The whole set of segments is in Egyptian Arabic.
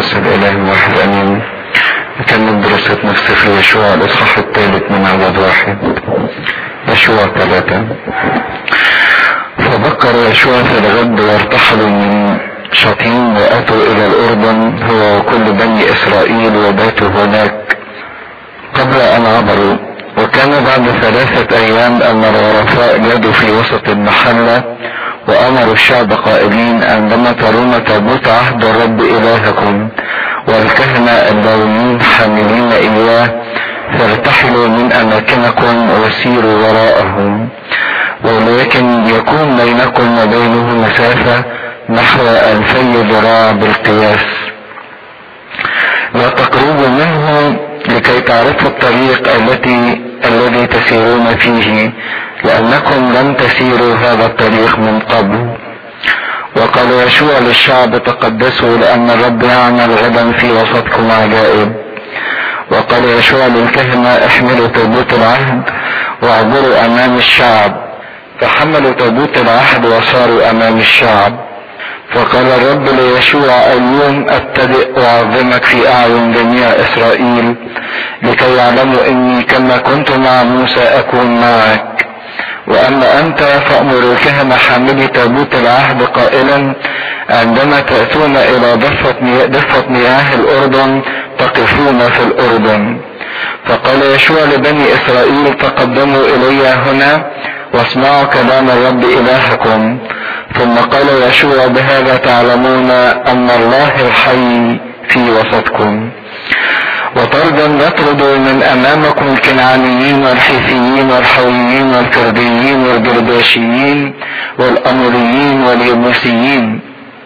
الثالوث الالهي واحد امين نكمل دراستنا في سفر يشوع الاصحاح الثالث من عدد واحد يشوع ثلاثة فبكر يشوع في الغد وارتحلوا من شطيم واتوا الى الاردن هو وكل بني اسرائيل وباتوا هناك قبل ان عبروا وكان بعد ثلاثة ايام ان الغرفاء جادوا في وسط المحلة وامروا الشعب قائلين عندما ترون تابوت عهد الرب الهكم والكهنة اللاويين حاملين اياه فارتحلوا من اماكنكم وسيروا وراءهم ولكن يكون بينكم وبينه مسافة نحو الفي ذراع بالقياس لا تقربوا منه لكي تعرفوا الطريق التي الذي تسيرون فيه لأنكم لم تسيروا هذا الطريق من قبل وقال يشوع للشعب تقدسوا لأن الرب يعمل غدا في وسطكم عجائب وقال يشوع للكهنة احملوا تابوت العهد واعبروا أمام الشعب فحملوا تابوت العهد وصاروا أمام الشعب فقال الرب ليشوع اليوم ابتدئ اعظمك في اعين جميع اسرائيل لكي يعلموا اني كما كنت مع موسى اكون معك واما انت فامر الكهنة حاملي تابوت العهد قائلا عندما تأتون الى ضفة مياه, ضفة مياه الاردن تقفون في الاردن فقال يشوع لبني اسرائيل تقدموا الي هنا واسمعوا كلام الرب الهكم ثم قال يشوع بهذا تعلمون ان الله الحي في وسطكم وطردا نطرد من امامكم الكنعانيين والحيثيين والحويين والكرديين والجرباشيين والاموريين واليبوسيين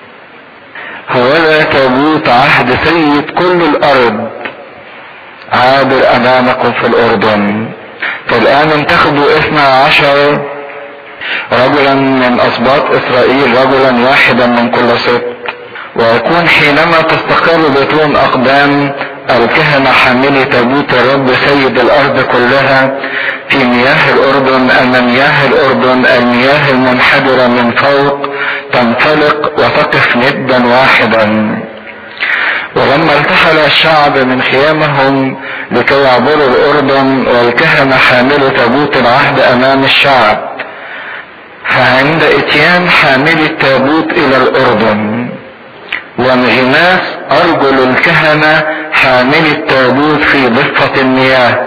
هوذا تابوت عهد سيد كل الارض عابر امامكم في الاردن فالان انتخبوا اثنى عشر رجلا من اسباط اسرائيل رجلا واحدا من كل سبط ويكون حينما تستقر بطون اقدام الكهنة حاملي تابوت الرب سيد الارض كلها في مياه الاردن ان مياه الاردن المياه المنحدرة من فوق تنطلق وتقف ندا واحدا ولما ارتحل الشعب من خيامهم لكي يعبروا الاردن والكهنة حاملوا تابوت العهد امام الشعب فعند اتيان حامل التابوت الى الاردن وانغماس ارجل الكهنة حامل التابوت في ضفة المياه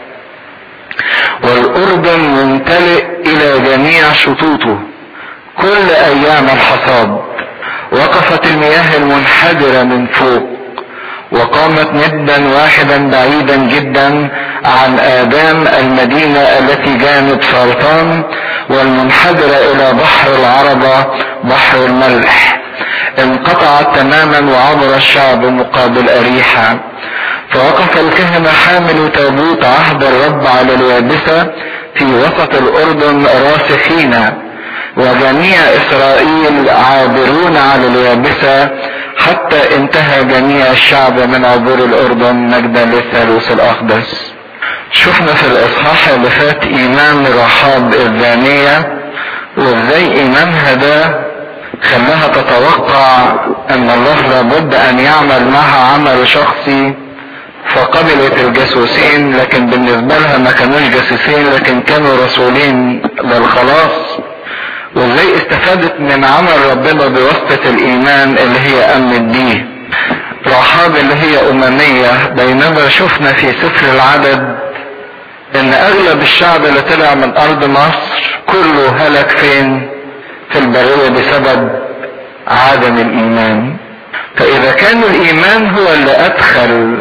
والاردن ممتلئ الى جميع شطوطه كل ايام الحصاد وقفت المياه المنحدرة من فوق وقامت ندا واحدا بعيدا جدا عن آدام المدينة التي جانب سرطان والمنحدرة إلى بحر العربة بحر الملح انقطعت تماما وعبر الشعب مقابل أريحة فوقف الكهنة حامل تابوت عهد الرب على اليابسة في وسط الأردن راسخين وجميع إسرائيل عابرون على اليابسة حتى انتهى جميع الشعب من عبور الأردن مجدا للثالوث الأقدس شفنا في الإصحاح اللي فات إيمان رحاب الزانية وإزاي إيمانها ده خلاها تتوقع أن الله لابد أن يعمل معها عمل شخصي فقبلت الجاسوسين لكن بالنسبة لها ما كانوش جاسوسين لكن كانوا رسولين للخلاص وازاي استفادت من عمل ربنا بواسطة الايمان اللي هي امنت بيه رحاب اللي هي اممية بينما شفنا في سفر العدد ان اغلب الشعب اللي طلع من ارض مصر كله هلك فين في البرية بسبب عدم الايمان فاذا كان الايمان هو اللي ادخل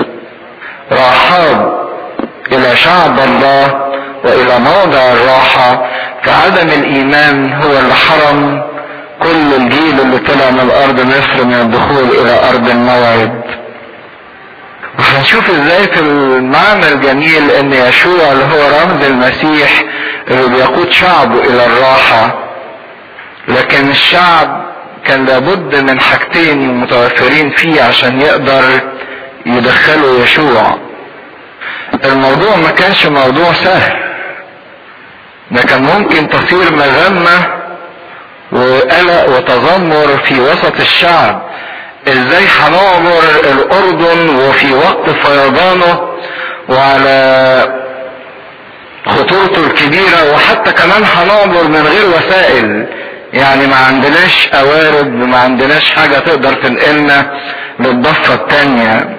رحاب الى شعب الله والى موضع الراحة فعدم الايمان هو اللي حرم كل الجيل اللي طلع من ارض مصر من الدخول الى ارض الموعد وهنشوف ازاي في المعنى الجميل ان يشوع اللي هو رمز المسيح اللي بيقود شعبه الى الراحة لكن الشعب كان لابد من حاجتين متوفرين فيه عشان يقدر يدخلوا يشوع الموضوع ما كانش موضوع سهل ده كان ممكن تصير مذمة وقلق وتذمر في وسط الشعب ازاي هنعبر الاردن وفي وقت فيضانه وعلى خطورته الكبيرة وحتى كمان هنعبر من غير وسائل يعني ما عندناش قوارب ما عندناش حاجة تقدر تنقلنا للضفة التانية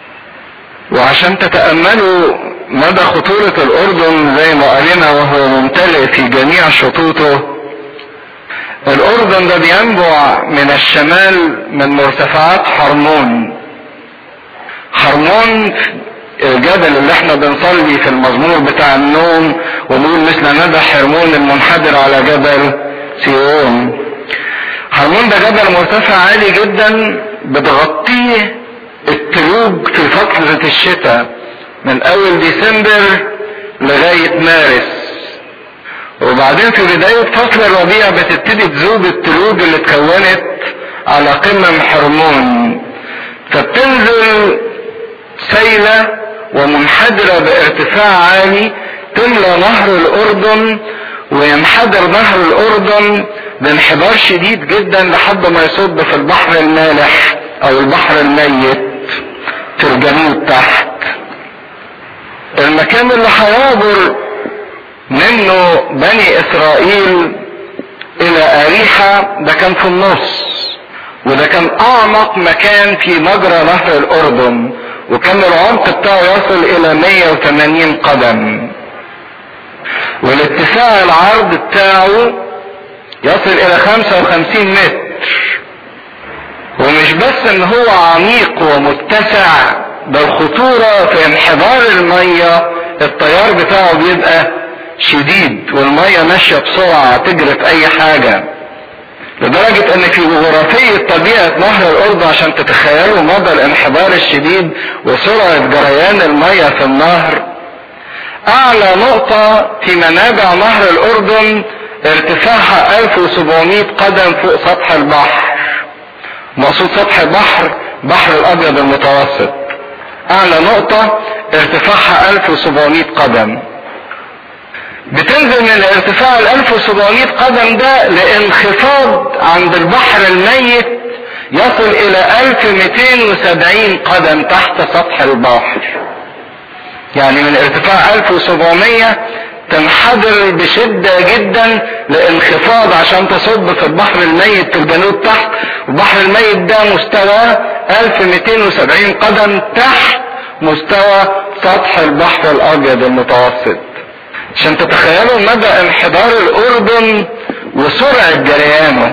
وعشان تتأملوا مدى خطورة الأردن زي ما قرينا وهو ممتلئ في جميع شطوطه الأردن ده بينبع من الشمال من مرتفعات حرمون حرمون الجبل اللي احنا بنصلي في المزمور بتاع النوم ونقول مثل ندى حرمون المنحدر على جبل سيون حرمون ده جبل مرتفع عالي جدا بتغطيه التلوج في فترة الشتاء من اول ديسمبر لغاية مارس وبعدين في بداية فصل الربيع بتبتدي تذوب التلوج اللي اتكونت على قمم حرمون فبتنزل سيلة ومنحدرة بارتفاع عالي تملى نهر الاردن وينحدر نهر الاردن بانحدار شديد جدا لحد ما يصب في البحر المالح او البحر الميت في الجنوب تحت المكان اللي هيعبر منه بني اسرائيل الى اريحة ده كان في النص وده كان اعمق مكان في مجرى نهر الاردن وكان العمق بتاعه يصل الى 180 قدم والاتساع العرض بتاعه يصل الى 55 متر ومش بس ان هو عميق ومتسع ده الخطورة في انحدار المية التيار بتاعه بيبقى شديد والمية ماشية بسرعة تجري في اي حاجة لدرجة ان في جغرافية طبيعة نهر الاردن عشان تتخيلوا مدى الانحدار الشديد وسرعة جريان المية في النهر اعلى نقطة في منابع نهر الاردن ارتفاعها 1700 قدم فوق سطح البحر مقصود سطح البحر بحر الابيض المتوسط اعلى نقطة ارتفاعها 1700 قدم بتنزل من ارتفاع ال 1700 قدم ده لانخفاض عند البحر الميت يصل الى 1270 قدم تحت سطح البحر يعني من ارتفاع 1700 تنحدر بشدة جدا لانخفاض عشان تصب في البحر الميت في الجنوب تحت البحر الميت ده مستوى 1270 قدم تحت مستوى سطح البحر الابيض المتوسط عشان تتخيلوا مدى انحدار الاردن وسرعة جريانه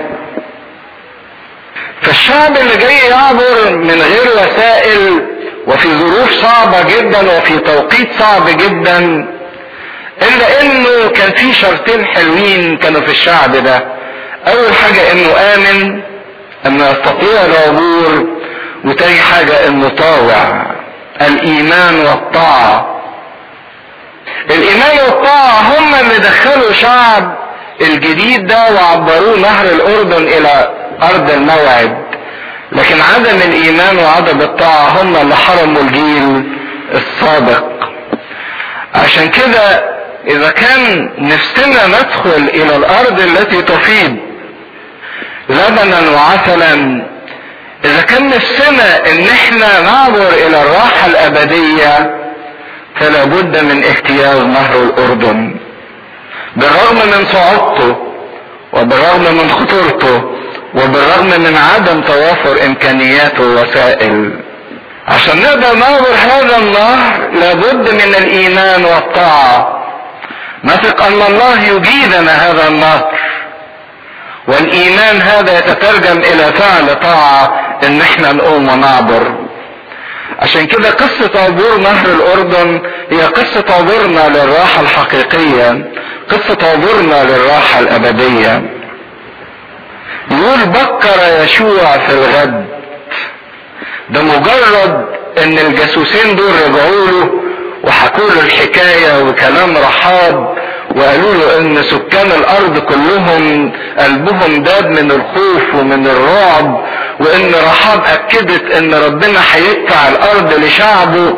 فالشعب اللي جاي يعبر من غير وسائل وفي ظروف صعبة جدا وفي توقيت صعب جدا الا انه كان في شرطين حلوين كانوا في الشعب ده اول حاجة انه امن انه يستطيع العبور وتاني حاجة انه طاوع الايمان والطاعة الايمان والطاعة هم اللي دخلوا شعب الجديد ده وعبروه نهر الاردن الى ارض الموعد لكن عدم الايمان وعدم الطاعة هم اللي حرموا الجيل السابق عشان كده اذا كان نفسنا ندخل الى الارض التي تفيض لبنا وعسلا اذا كان نفسنا ان احنا نعبر الى الراحة الابدية فلا بد من اجتياز نهر الاردن بالرغم من صعوبته وبالرغم من خطورته وبالرغم من عدم توافر امكانيات ووسائل عشان نقدر نعبر هذا النهر لابد من الايمان والطاعة نثق ان الله يجيدنا هذا النهر والايمان هذا يتترجم الى فعل طاعة ان احنا نقوم ونعبر عشان كده قصة عبور نهر الاردن هي قصة عبورنا للراحة الحقيقية قصة عبورنا للراحة الابدية يقول بكر يشوع في الغد ده مجرد ان الجاسوسين دول رجعوا له وحكوا له الحكاية وكلام رحاب وقالوا له ان سكان الارض كلهم قلبهم داب من الخوف ومن الرعب وان رحاب اكدت ان ربنا هيدفع الارض لشعبه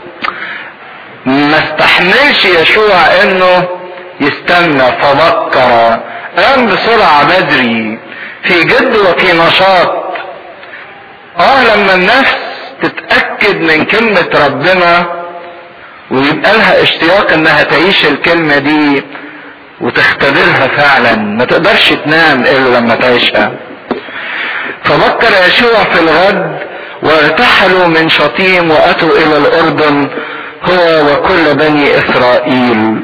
ما استحملش يشوع انه يستنى فبكر قام بسرعة بدري في جد وفي نشاط اه لما النفس تتأكد من كلمة ربنا ويبقى لها اشتياق انها تعيش الكلمة دي وتختبرها فعلا ما تقدرش تنام الا لما تعيشها فبكر يشوع في الغد وارتحلوا من شطيم واتوا الى الاردن هو وكل بني اسرائيل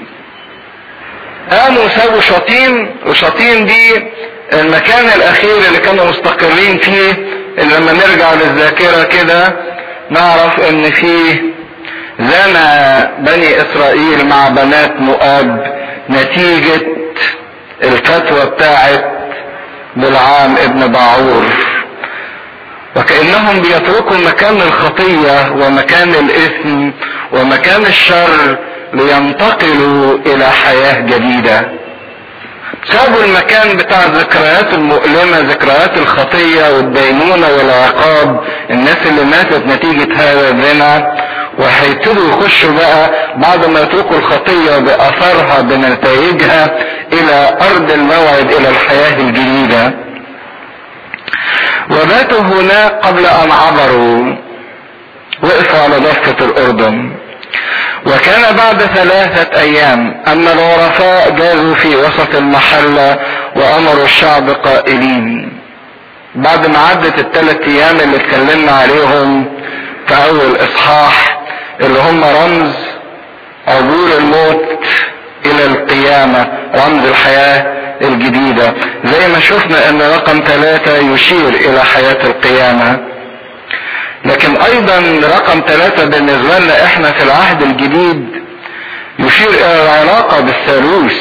قاموا سابوا شطيم وشطيم دي المكان الاخير اللي كانوا مستقرين فيه اللي لما نرجع للذاكرة كده نعرف ان فيه زنى بني اسرائيل مع بنات مؤاب نتيجة الفتوى بتاعت بلعام ابن باعور وكأنهم بيتركوا مكان الخطية ومكان الإثم ومكان الشر لينتقلوا إلى حياة جديدة سابوا المكان بتاع الذكريات المؤلمة ذكريات الخطية والدينونة والعقاب الناس اللي ماتت نتيجة هذا الزنا وهيبتدوا يخشوا بقى بعد ما يتركوا الخطية بأثرها بنتائجها إلى أرض الموعد إلى الحياة الجديدة وباتوا هناك قبل أن عبروا وقفوا على ضفة الأردن وكان بعد ثلاثة أيام أن العرفاء جازوا في وسط المحلة وأمروا الشعب قائلين بعد ما عدت الثلاث أيام اللي اتكلمنا عليهم في أول إصحاح اللي هم رمز عبور الموت إلى القيامة رمز الحياة الجديدة زي ما شفنا ان رقم ثلاثة يشير الى حياة القيامة لكن ايضا رقم ثلاثة بالنسبة لنا احنا في العهد الجديد يشير الى العلاقة بالثالوث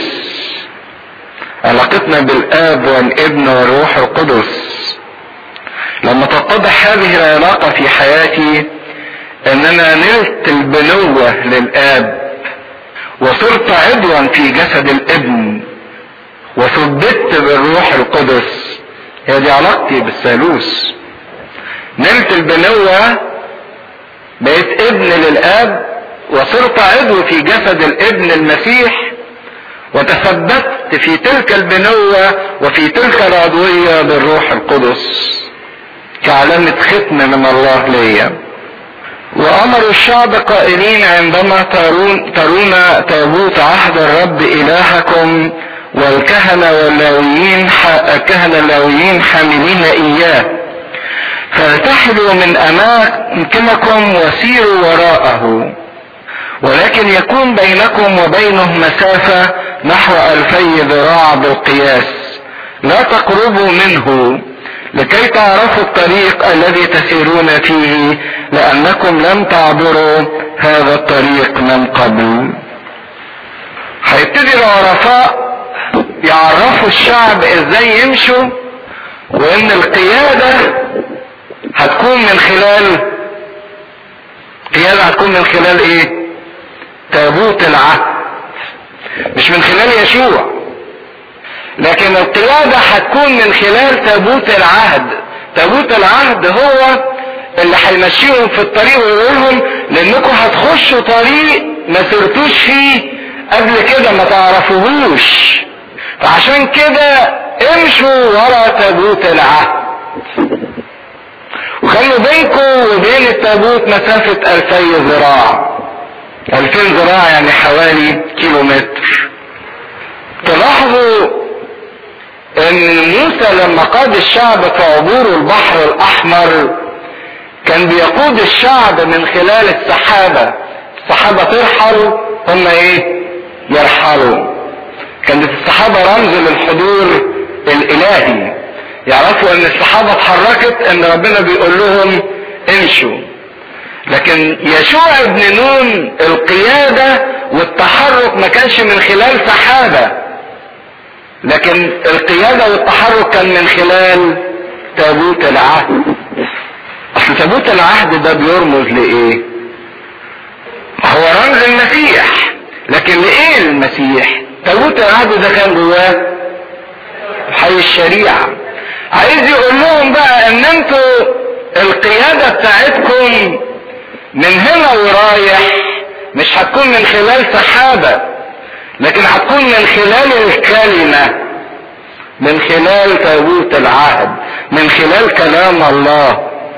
علاقتنا بالاب والابن والروح القدس لما تتضح هذه العلاقة في حياتي اننا نلت البنوة للاب وصرت عضوا في جسد الابن وثبت بالروح القدس هي دي علاقتي بالثالوث نلت البنوة بقيت ابن للاب وصرت عضو في جسد الابن المسيح وتثبت في تلك البنوة وفي تلك العضوية بالروح القدس كعلامة ختم من الله ليا وأمروا الشعب قائلين عندما ترون, ترون تابوت عهد الرب إلهكم والكهنة واللاويين الكهنة اللاويين حاملين إياه فارتحلوا من أماكنكم وسيروا وراءه ولكن يكون بينكم وبينه مسافة نحو ألفي ذراع بالقياس لا تقربوا منه لكي تعرفوا الطريق الذي تسيرون فيه لأنكم لم تعبروا هذا الطريق من قبل هيبتدي العرفاء يعرفوا الشعب ازاي يمشوا وان القيادة هتكون من خلال قيادة هتكون من خلال ايه تابوت العهد مش من خلال يشوع لكن القيادة هتكون من خلال تابوت العهد تابوت العهد هو اللي هيمشيهم في الطريق ويقول لهم لانكم هتخشوا طريق ما سرتوش فيه قبل كده ما تعرفوهوش فعشان كده امشوا ورا تابوت العهد وخلوا بينكم وبين التابوت مسافة ألفي ذراع ألفين ذراع يعني حوالي كيلو متر تلاحظوا ان موسى لما قاد الشعب في عبور البحر الاحمر كان بيقود الشعب من خلال السحابة السحابة ترحل هم ايه يرحلوا كانت السحابة رمز للحضور الالهي يعرفوا ان السحابة اتحركت ان ربنا بيقول لهم امشوا لكن يشوع ابن نون القيادة والتحرك ما كانش من خلال سحابة لكن القيادة والتحرك كان من خلال تابوت العهد اصل تابوت العهد ده بيرمز لايه هو رمز المسيح لكن لايه المسيح تابوت العهد ده كان جواه حي الشريعة عايز يقول لهم بقى ان انتوا القيادة بتاعتكم من هنا ورايح مش هتكون من خلال سحابة لكن هتكون من خلال الكلمة من خلال تابوت العهد من خلال كلام الله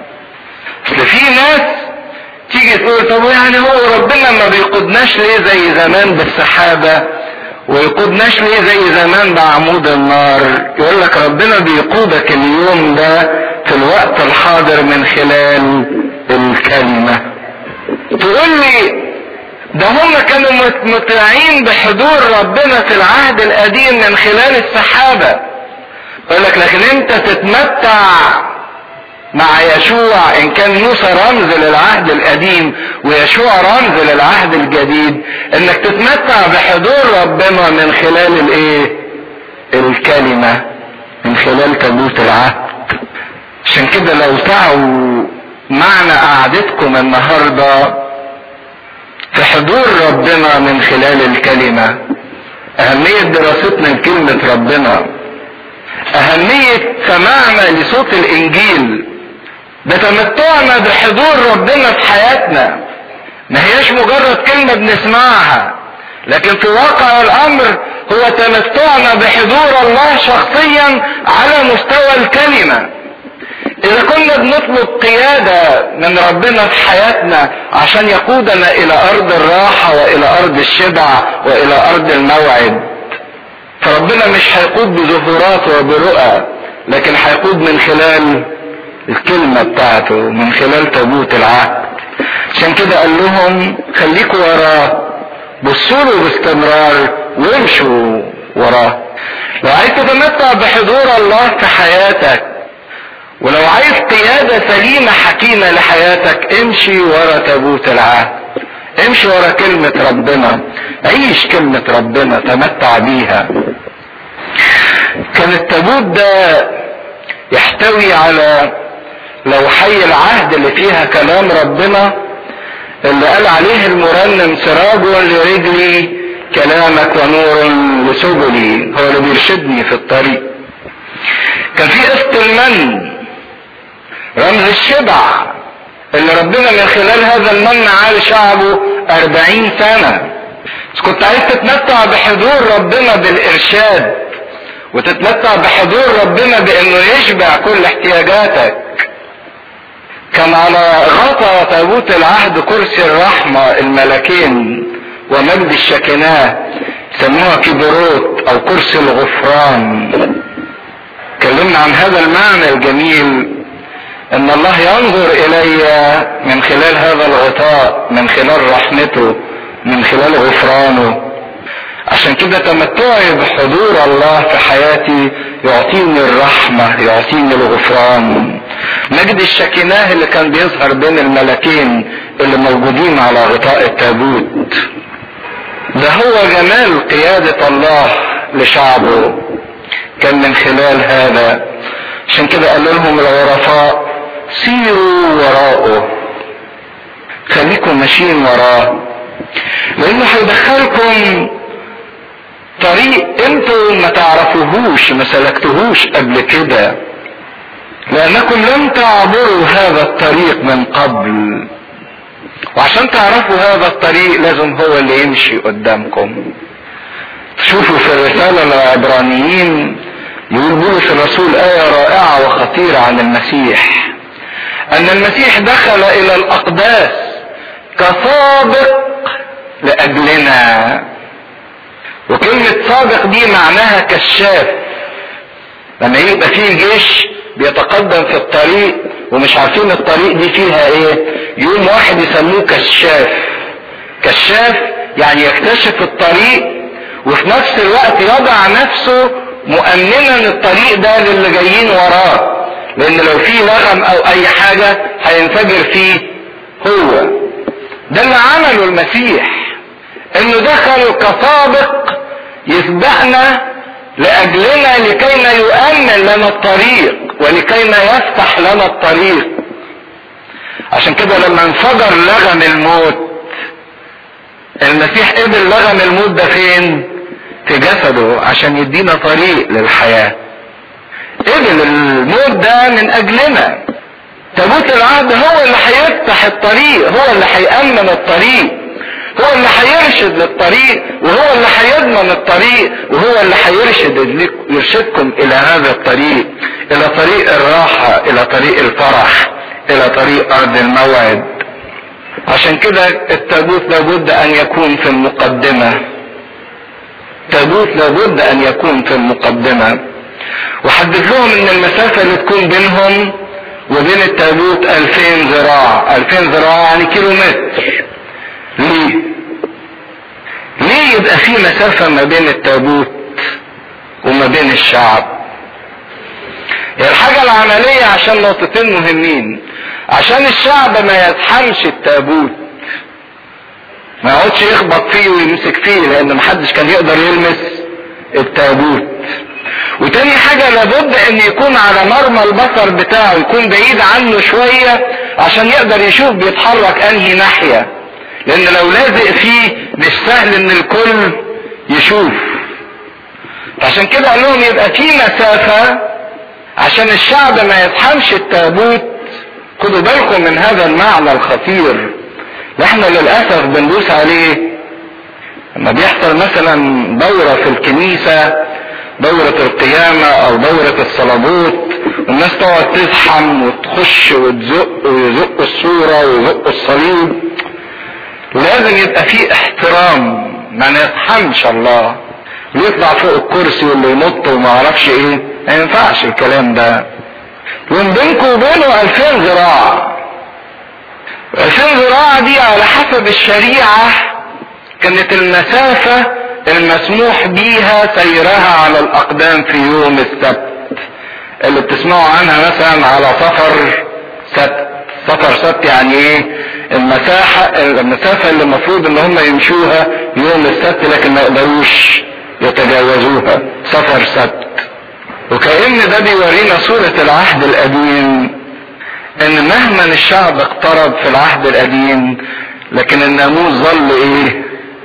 في ناس تيجي تقول طب يعني هو ربنا ما بيقودناش ليه زي زمان بالسحابة ويقودناش ليه زي زمان بعمود النار يقول لك ربنا بيقودك اليوم ده في الوقت الحاضر من خلال الكلمة تقول لي ده هم كانوا متمتعين بحضور ربنا في العهد القديم من خلال السحابة يقول لك لكن انت تتمتع مع يشوع ان كان موسى رمز للعهد القديم ويشوع رمز للعهد الجديد انك تتمتع بحضور ربنا من خلال الايه الكلمة من خلال تابوت العهد عشان كده لو سعوا معنى قعدتكم النهارده في حضور ربنا من خلال الكلمة أهمية دراستنا لكلمة ربنا أهمية سماعنا لصوت الإنجيل ده تمتعنا بحضور ربنا في حياتنا ما هياش مجرد كلمة بنسمعها لكن في واقع الأمر هو تمتعنا بحضور الله شخصيا على مستوى الكلمة إذا كنا بنطلب قيادة من ربنا في حياتنا عشان يقودنا إلى أرض الراحة وإلى أرض الشبع وإلى أرض الموعد فربنا مش هيقود بظهورات وبرؤى لكن هيقود من خلال الكلمة بتاعته من خلال تابوت العهد عشان كده قال لهم خليكوا وراه بصوا له باستمرار وامشوا وراه لو عايز تتمتع بحضور الله في حياتك ولو عايز قيادة سليمة حكيمة لحياتك امشي ورا تابوت العهد امشي ورا كلمة ربنا عيش كلمة ربنا تمتع بيها كان التابوت ده يحتوي على لو حي العهد اللي فيها كلام ربنا اللي قال عليه المرنم سراج لرجلي كلامك ونور لسبلي هو اللي بيرشدني في الطريق كان في قسط المن رمز الشبع اللي ربنا من خلال هذا المن عال شعبه أربعين سنة بس كنت عايز تتمتع بحضور ربنا بالإرشاد وتتمتع بحضور ربنا بأنه يشبع كل احتياجاتك كان على غطا تابوت العهد كرسي الرحمة الملكين ومجد الشكناه سموها كبروت او كرسي الغفران اتكلمنا عن هذا المعنى الجميل ان الله ينظر الي من خلال هذا الغطاء من خلال رحمته من خلال غفرانه عشان كده تمتعي بحضور الله في حياتي يعطيني الرحمة يعطيني الغفران مجد الشكناه اللي كان بيظهر بين الملكين اللي موجودين على غطاء التابوت ده هو جمال قيادة الله لشعبه كان من خلال هذا عشان كده قال لهم الغرفاء سيروا وراءه خليكم ماشيين وراه لانه هيدخلكم طريق انتوا ما تعرفوهوش ما سلكتهوش قبل كده لانكم لم تعبروا هذا الطريق من قبل وعشان تعرفوا هذا الطريق لازم هو اللي يمشي قدامكم شوفوا في الرسالة للعبرانيين يقول بولس الرسول آية رائعة وخطيرة عن المسيح أن المسيح دخل إلى الأقداس كسابق لأجلنا وكلمة سابق دي معناها كشاف لما يبقى فيه جيش بيتقدم في الطريق ومش عارفين الطريق دي فيها ايه يوم واحد يسموه كشاف كشاف يعني يكتشف الطريق وفي نفس الوقت يضع نفسه مؤمنا الطريق ده للي جايين وراه لان لو في لغم او اي حاجة هينفجر فيه هو ده اللي عمله المسيح انه دخل كسابق يسبقنا لاجلنا لكيما يؤمن لنا الطريق ولكيما يفتح لنا الطريق عشان كده لما انفجر لغم الموت المسيح قبل لغم الموت ده فين في جسده عشان يدينا طريق للحياة قبل الموت ده من اجلنا تابوت العهد هو اللي هيفتح الطريق هو اللي هيأمن الطريق هو اللي هيرشد للطريق وهو اللي هيضمن الطريق وهو اللي هيرشد يرشدكم الى هذا الطريق الى طريق الراحة الى طريق الفرح الى طريق ارض الموعد عشان كده التابوت لابد ان يكون في المقدمة التابوت لابد ان يكون في المقدمة وحدد لهم ان المسافة اللي تكون بينهم وبين التابوت 2000 ذراع 2000 ذراع يعني كيلو متر ليه ليه يبقى في مسافة ما بين التابوت وما بين الشعب الحاجة العملية عشان نقطتين مهمين عشان الشعب ما يزحمش التابوت ما يقعدش يخبط فيه ويمسك فيه لان محدش كان يقدر يلمس التابوت وتاني حاجة لابد ان يكون على مرمى البصر بتاعه يكون بعيد عنه شوية عشان يقدر يشوف بيتحرك انهي ناحية لان لو لازق فيه مش سهل ان الكل يشوف عشان كده قال لهم يبقى في مسافة عشان الشعب ما يزحمش التابوت خدوا بالكم من هذا المعنى الخطير اللي احنا للاسف بندوس عليه لما بيحصل مثلا دورة في الكنيسة دورة القيامة او دورة الصلابوت والناس تقعد تزحم وتخش وتزق ويزق الصورة ويزق الصليب لازم يبقى في احترام ما نزحمش الله ويطلع فوق الكرسي واللي ينط وما اعرفش ايه ما ينفعش الكلام ده ومن بينكم وبينه 2000 ذراع 2000 ذراع دي على حسب الشريعة كانت المسافة المسموح بيها سيرها على الأقدام في يوم السبت اللي بتسمعوا عنها مثلا على سفر سبت سفر سبت يعني ايه المساحة المسافة اللي المفروض ان هم يمشوها يوم السبت لكن ما يقدروش يتجاوزوها سفر سبت وكأن ده بيورينا صورة العهد القديم ان مهما الشعب اقترب في العهد القديم لكن الناموس ظل ايه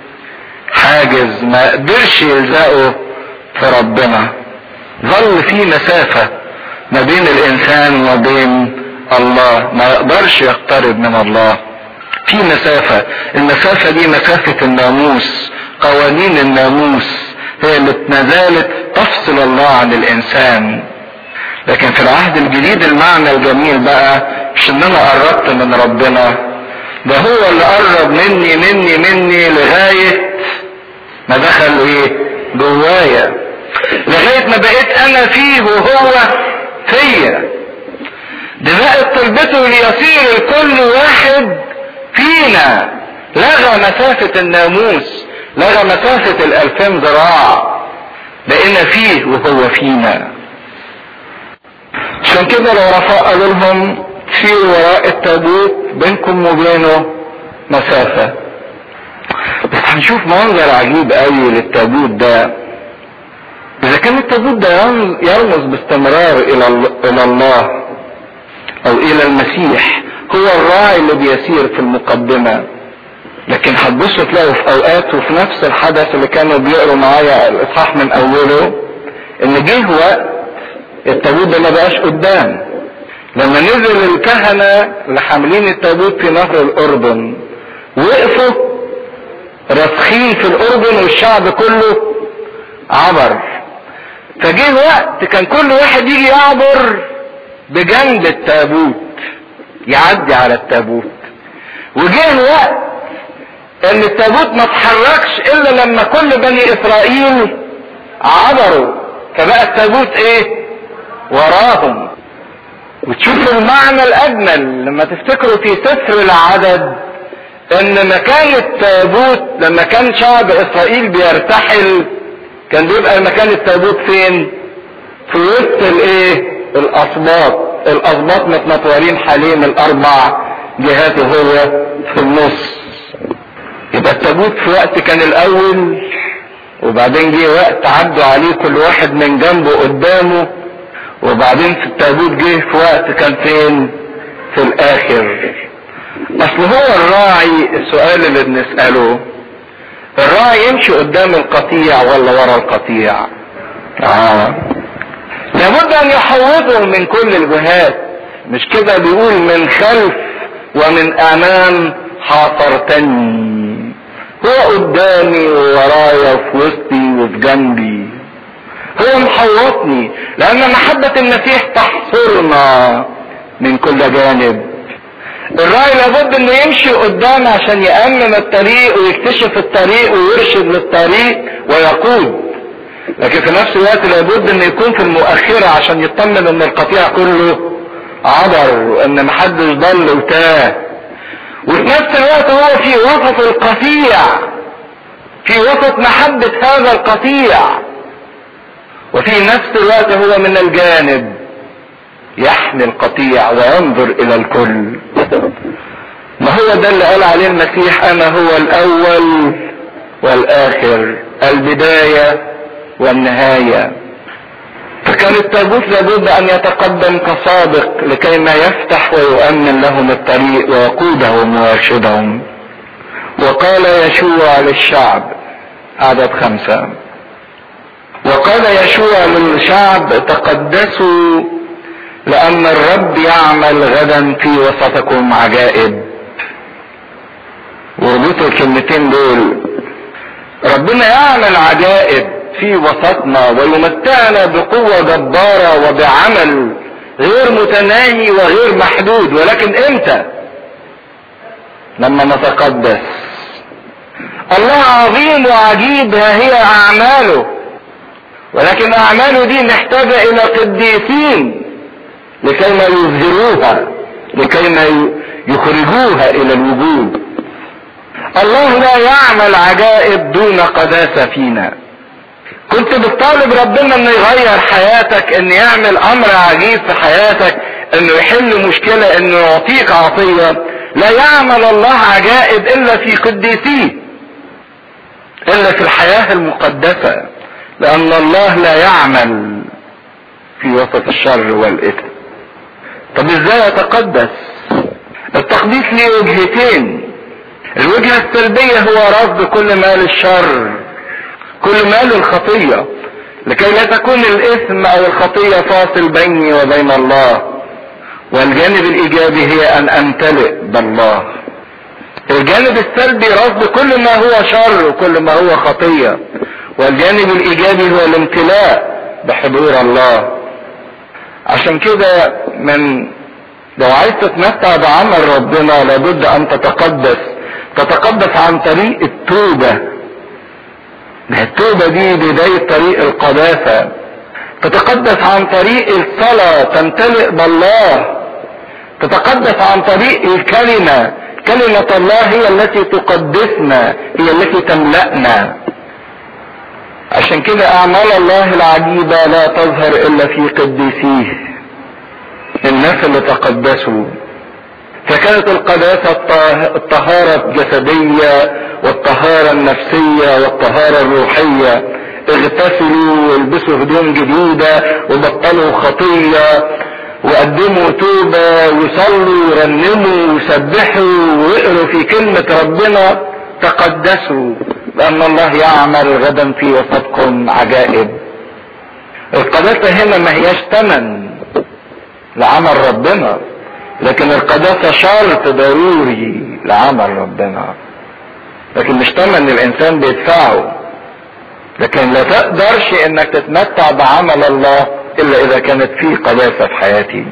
حاجز ما قدرش يلزقه في ربنا ظل في مسافة ما بين الانسان وبين الله ما يقدرش يقترب من الله في مسافة المسافة دي مسافة الناموس قوانين الناموس هي اللي ما زالت تفصل الله عن الانسان لكن في العهد الجديد المعنى الجميل بقى مش ان انا قربت من ربنا ده هو اللي قرب مني مني مني لغاية ما دخل ايه جوايا لغاية ما بقيت انا فيه وهو فيا ده بقت طلبته ليصير الكل واحد فينا لغى مسافة الناموس لغى مسافة الالفين ذراع بقينا فيه وهو فينا عشان كده لو رفاء قالوا لهم في وراء التابوت بينكم وبينه مسافة بس هنشوف منظر عجيب قوي للتابوت ده اذا كان التابوت ده يرمز باستمرار الى الى الله او الى المسيح هو الراعي اللي بيسير في المقدمة لكن هتبصوا تلاقوا في اوقات وفي نفس الحدث اللي كانوا بيقروا معايا الاصحاح من اوله ان جه وقت التابوت ده ما بقاش قدام لما نزل الكهنة اللي حاملين التابوت في نهر الاردن وقفوا راسخين في الاردن والشعب كله عبر فجه وقت كان كل واحد يجي يعبر بجنب التابوت يعدي على التابوت وجه وقت ان التابوت ما اتحركش الا لما كل بني اسرائيل عبروا فبقى التابوت ايه وراهم وتشوفوا المعنى الاجمل لما تفتكروا في سفر العدد ان مكان التابوت لما كان شعب اسرائيل بيرتحل كان بيبقى مكان التابوت فين في وسط الايه الاسباط الاسباط متنطورين حوالين الاربع جهات وهو في النص يبقى التابوت في وقت كان الاول وبعدين جه وقت عدوا عليه كل واحد من جنبه قدامه وبعدين في التابوت جه في وقت كان فين في الاخر اصل هو الراعي السؤال اللي بنسأله الراعي يمشي قدام القطيع ولا ورا القطيع آه. لابد ان يحوطه من كل الجهات مش كده بيقول من خلف ومن امام حاصرتني هو قدامي وورايا وفي وسطي وفي جنبي هو محوطني لان محبة المسيح تحصرنا من كل جانب الراعي لابد انه يمشي قدام عشان يأمن الطريق ويكتشف الطريق ويرشد للطريق ويقود لكن في نفس الوقت لابد انه يكون في المؤخرة عشان يطمن ان القطيع كله عبر وان محدش ضل وتاه وفي نفس الوقت هو في وسط القطيع في وسط محبة هذا القطيع وفي نفس الوقت هو من الجانب يحمي القطيع وينظر الى الكل ما هو ده اللي قال عليه المسيح انا هو الاول والاخر البداية والنهاية فكان التابوت لابد ان يتقدم كسابق لكي ما يفتح ويؤمن لهم الطريق ويقودهم ويرشدهم وقال يشوع للشعب عدد خمسة وقال يشوع للشعب تقدسوا لأن الرب يعمل غدا في وسطكم عجائب وربط الكلمتين دول ربنا يعمل عجائب في وسطنا ويمتعنا بقوة جبارة وبعمل غير متناهي وغير محدود ولكن امتى لما نتقدس الله عظيم وعجيب ها هي اعماله ولكن اعماله دي محتاجة الى قديسين لكي ما يظهروها لكي ما يخرجوها الى الوجود الله لا يعمل عجائب دون قداسة فينا كنت بتطالب ربنا انه يغير حياتك انه يعمل امر عجيب في حياتك انه يحل مشكلة انه يعطيك عطية لا يعمل الله عجائب الا في قديسيه الا في الحياة المقدسة لان الله لا يعمل في وسط الشر والاثم طب ازاي اتقدس التقديس ليه وجهتين الوجهة السلبية هو رفض كل ما للشر كل ما للخطية لكي لا تكون الاثم او الخطية فاصل بيني وبين الله والجانب الايجابي هي ان امتلئ بالله الجانب السلبي رفض كل ما هو شر وكل ما هو خطية والجانب الايجابي هو الامتلاء بحضور الله عشان كده من لو عايز تتمتع بعمل ربنا لابد ان تتقدس تتقدس عن طريق التوبة التوبة دي بداية طريق القداسة تتقدس عن طريق الصلاة تمتلئ بالله تتقدس عن طريق الكلمة كلمة الله هي التي تقدسنا هي التي تملأنا عشان كده اعمال الله العجيبة لا تظهر الا في قديسيه الناس اللي تقدسوا فكانت القداسة الطهارة الجسدية والطهارة النفسية والطهارة الروحية اغتسلوا والبسوا هدوم جديدة وبطلوا خطية وقدموا توبة وصلوا ورنموا وسبحوا ويقروا في كلمة ربنا تقدسوا لأن الله يعمل غدا في وسطكم عجائب القداسة هنا ما هياش تمن لعمل ربنا لكن القداسة شرط ضروري لعمل ربنا لكن مش تمن الانسان بيدفعه لكن لا تقدرش انك تتمتع بعمل الله الا اذا كانت فيه قداسة في حياتي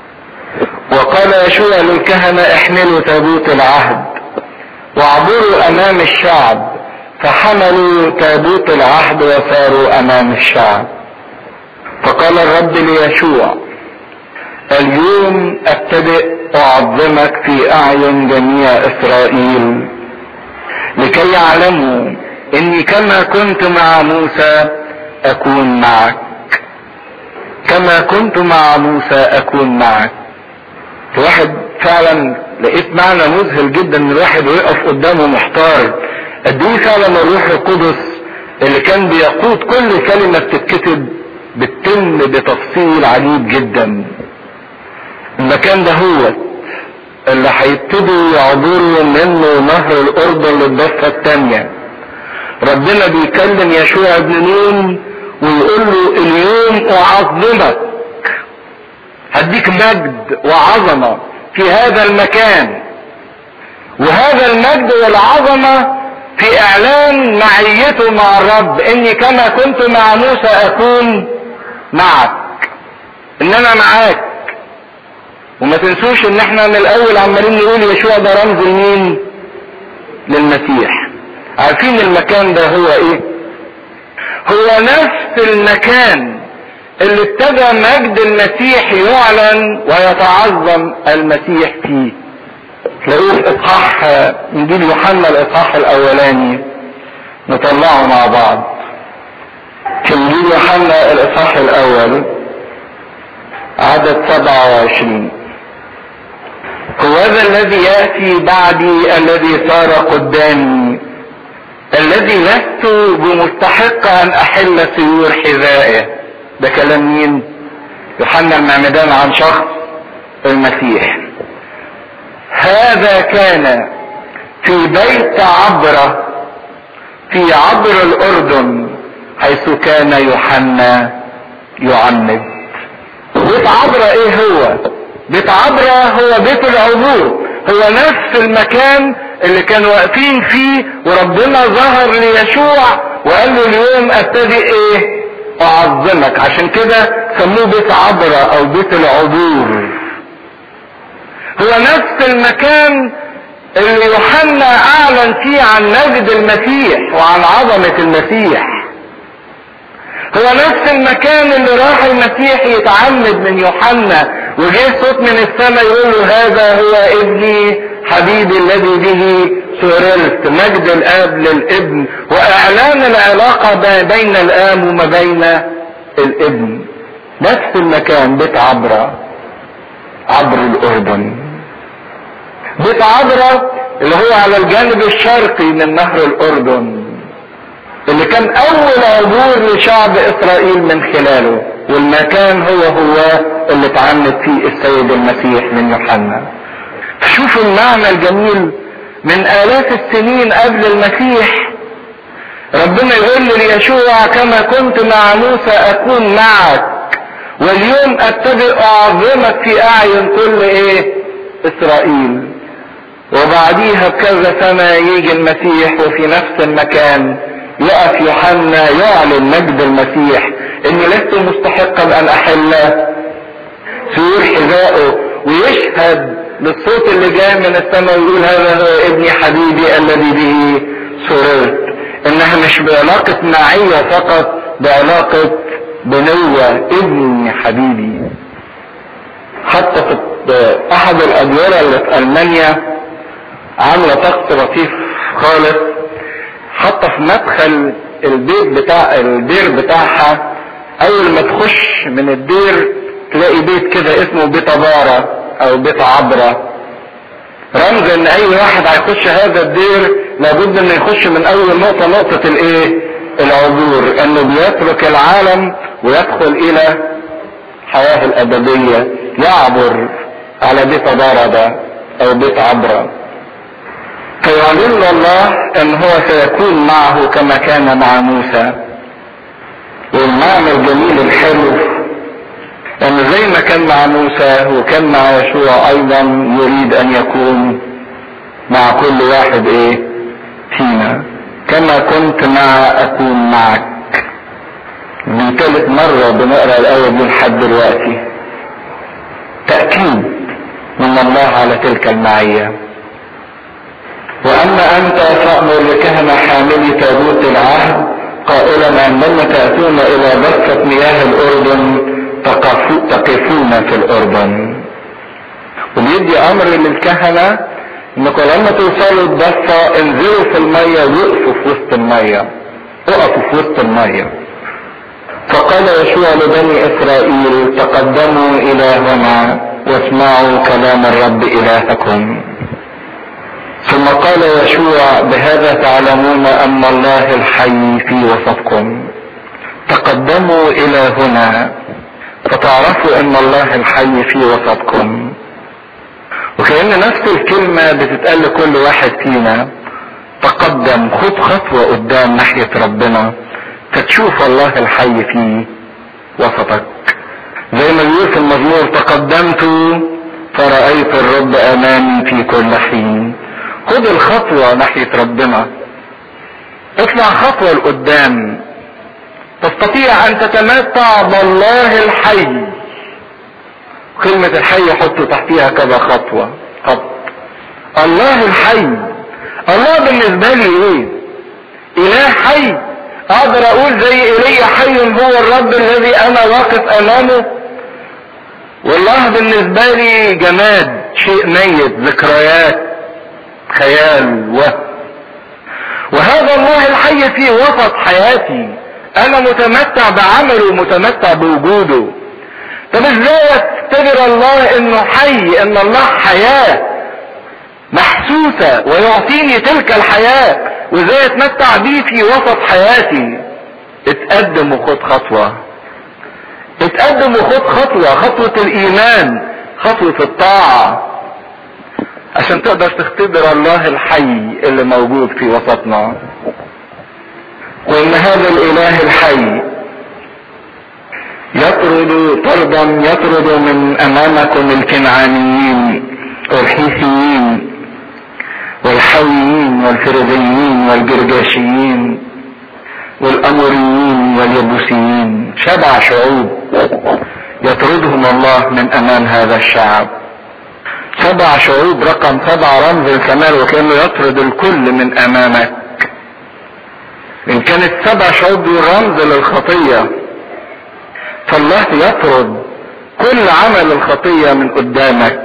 وقال يشوع للكهنة احملوا تابوت العهد واعبروا امام الشعب فحملوا تابوت العهد وساروا امام الشعب فقال الرب ليشوع اليوم ابتدئ اعظمك في اعين جميع اسرائيل لكي يعلموا اني كما كنت مع موسى اكون معك كما كنت مع موسى اكون معك في واحد فعلا لقيت معنى مذهل جدا ان الواحد ويقف قدامه محتار قد ايه فعلا الروح القدس اللي كان بيقود كل كلمة بتتكتب بتتم بتفصيل عجيب جدا المكان ده هو اللي هيبتدوا يعبروا منه نهر الاردن للضفة التانية ربنا بيكلم يشوع ابن نون ويقول له اليوم اعظمك هديك مجد وعظمة في هذا المكان وهذا المجد والعظمة في اعلان معيته مع الرب اني كما كنت مع موسى اكون معك ان انا معاك وما تنسوش ان احنا من الاول عمالين نقول يشوع ده رمز لمين للمسيح عارفين المكان ده هو ايه هو نفس المكان اللي ابتدى مجد المسيح يعلن ويتعظم المسيح فيه تلاقوه في اصحاح انجيل يوحنا الاصحاح الاولاني نطلعه مع بعض في انجيل يوحنا الاصحاح الاول عدد 27 هو ذا الذي ياتي بعدي الذي صار قدامي الذي لست بمستحق ان احل سيور حذائه ده كلام مين يوحنا المعمدان عن شخص المسيح هذا كان في بيت عبرة في عبر الاردن حيث كان يوحنا يعمد بيت عبرة ايه هو بيت عبرة هو بيت العبور هو نفس المكان اللي كانوا واقفين فيه وربنا ظهر ليشوع وقال له اليوم ابتدي ايه اعظمك عشان كده سموه بيت عبرة او بيت العبور هو نفس المكان اللي يوحنا اعلن فيه عن مجد المسيح وعن عظمة المسيح هو نفس المكان اللي راح المسيح يتعمد من يوحنا وجه صوت من السماء يقول له هذا هو ابني حبيبي الذي به سررت مجد الاب للابن واعلان العلاقة بين الاب وما بين الابن نفس المكان بيت عبرة عبر الاردن بيت عبرة اللي هو على الجانب الشرقي من نهر الاردن اللي كان اول عبور لشعب اسرائيل من خلاله والمكان هو هو اللي اتعمد فيه السيد المسيح من يوحنا شوفوا المعنى الجميل من الاف السنين قبل المسيح ربنا يقول ليشوع كما كنت مع موسى اكون معك واليوم ابتدئ اعظمك في اعين كل ايه اسرائيل وبعديها بكذا سنة يجي المسيح وفي نفس المكان يقف يوحنا يعلن مجد المسيح اني لست مستحقا ان احل سور حذائه ويشهد للصوت اللي جاي من السماء ويقول هذا هو ابني حبيبي الذي به سررت انها مش بعلاقة معية فقط بعلاقة بنوة ابني حبيبي حتى في احد الادوار اللي في المانيا عاملة طقس لطيف خالص حتى في مدخل البيت بتاع الدير بتاعها اول ما تخش من الدير تلاقي بيت كده اسمه بيت عبارة او بيت عبرة رمز ان اي واحد هيخش هذا الدير لابد انه يخش من اول نقطة نقطة الايه العبور انه بيترك العالم ويدخل الى حياة الابدية يعبر على بيت عبارة ده او بيت عبرة فيعلن الله ان هو سيكون معه كما كان مع موسى والمعنى الجميل الحلو ان زي ما كان مع موسى وكان مع يشوع ايضا يريد ان يكون مع كل واحد ايه فينا كما كنت مع اكون معك دي تالت مرة بنقرا الآية دي لحد دلوقتي تأكيد من الله على تلك المعية واما انت فامر لكهنة حاملي تابوت العهد قائلا عندما تأتون الى بركة مياه الاردن تقفون في الاردن وبيدي امر للكهنة انكم لما توصلوا الضفة انزلوا في المية وقفوا في وسط المية اقفوا في وسط المية فقال يشوع لبني اسرائيل تقدموا الى هنا واسمعوا كلام الرب الهكم ثم قال يشوع بهذا تعلمون ان الله الحي في وسطكم تقدموا الى هنا فتعرفوا ان الله الحي في وسطكم وكأن نفس الكلمة بتتقال لكل واحد فينا تقدم خد خطوة قدام ناحية ربنا فتشوف الله الحي في وسطك زي ما بيقول في المزمور تقدمت فرأيت الرب امامي في كل حين خد الخطوة ناحية ربنا اطلع خطوة لقدام تستطيع ان تتمتع بالله الحي كلمة الحي حطوا تحتيها كذا خطوة خط الله الحي الله بالنسبة لي ايه اله حي اقدر اقول زي ايليا حي هو الرب الذي انا واقف امامه والله بالنسبة لي جماد شيء ميت ذكريات خيال وهم وهذا الله الحي في وسط حياتي انا متمتع بعمله متمتع بوجوده طب ازاي اختبر الله انه حي ان الله حياة محسوسة ويعطيني تلك الحياة وازاي اتمتع بيه في وسط حياتي اتقدم وخد خطوة اتقدم وخد خطوة خطوة الايمان خطوة الطاعة عشان تقدر تختبر الله الحي اللي موجود في وسطنا وان هذا الاله الحي يطرد طردا يطرد من امامكم الكنعانيين والحيثيين والحويين والفرزيين والجرجاشيين والاموريين واليبوسيين سبع شعوب يطردهم الله من امام هذا الشعب سبع شعوب رقم سبعة رمز الكمال وكانه يطرد الكل من امامك ان كانت سبع شعوب دي رمز للخطية فالله يطرد كل عمل الخطية من قدامك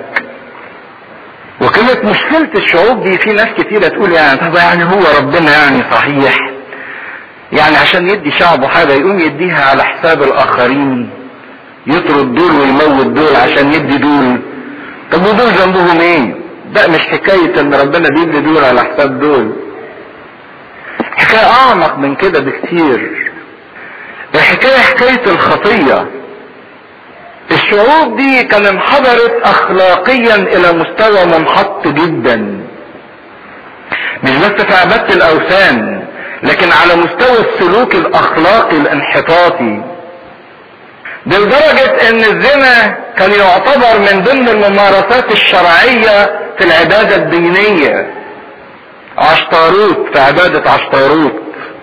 وكانت مشكلة الشعوب دي في ناس كتيرة تقول يعني طب يعني هو ربنا يعني صحيح يعني عشان يدي شعبه حاجة يقوم يديها على حساب الاخرين يطرد دول ويموت دول عشان يدي دول طب ودول ذنبهم ايه ده مش حكاية ان ربنا بيدي دول على حساب دول حكاية اعمق من كده بكتير الحكاية حكاية الخطية الشعوب دي كان انحدرت اخلاقيا الى مستوى منحط جدا مش بس في عبادة الاوثان لكن على مستوى السلوك الاخلاقي الانحطاطي ده لدرجة ان الزنا كان يعتبر من ضمن الممارسات الشرعية في العبادة الدينية عشتاروت في عبادة عشتاروت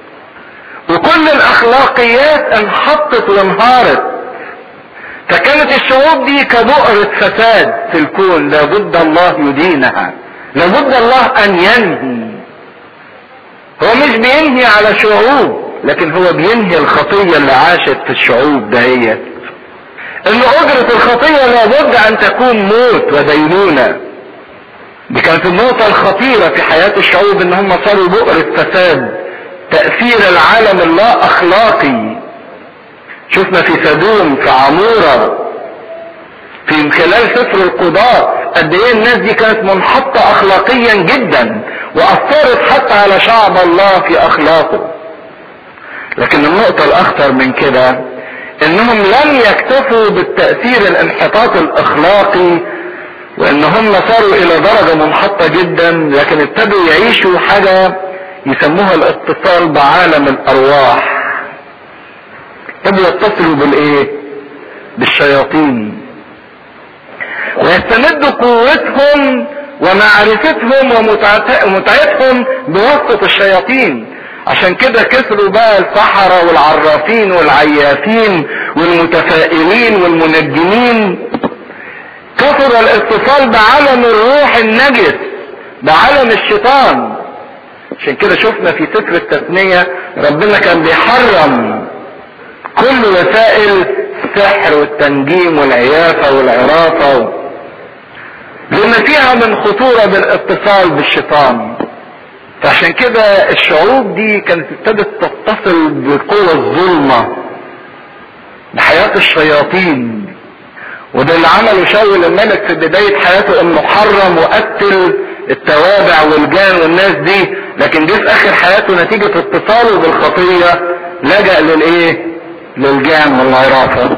وكل الاخلاقيات انحطت وانهارت فكانت الشعوب دي كبؤرة فساد في الكون لابد الله يدينها لابد الله ان ينهي هو مش بينهي على شعوب لكن هو بينهي الخطية اللي عاشت في الشعوب دهيت ان اجرة الخطية لابد ان تكون موت ودينونة دي كانت النقطة الخطيرة في حياة الشعوب ان هم صاروا بؤرة فساد تأثير العالم اللا اخلاقي شفنا في سدوم في عمورة في من خلال سفر القضاء قد ايه الناس دي كانت منحطة اخلاقيا جدا واثرت حتى على شعب الله في اخلاقه لكن النقطة الاخطر من كده انهم لم يكتفوا بالتأثير الانحطاط الاخلاقي وان هم صاروا الى درجة منحطة جدا لكن ابتدوا يعيشوا حاجة يسموها الاتصال بعالم الارواح ابتدوا يتصلوا بالايه بالشياطين ويستمدوا قوتهم ومعرفتهم ومتعتهم بواسطة الشياطين عشان كده كسروا بقى السحرة والعرافين والعيافين والمتفائلين والمنجمين كسر الاتصال بعالم الروح النجس بعالم الشيطان عشان كده شفنا في سفر التثنية ربنا كان بيحرم كل وسائل السحر والتنجيم والعيافة والعرافة لما فيها من خطورة بالاتصال بالشيطان فعشان كده الشعوب دي كانت ابتدت تتصل بقوة الظلمة بحياة الشياطين وده اللي عمله شاول الملك في بداية حياته انه حرم وقتل التوابع والجان والناس دي لكن دي في اخر حياته نتيجة اتصاله بالخطية لجأ للايه للجان والعرافة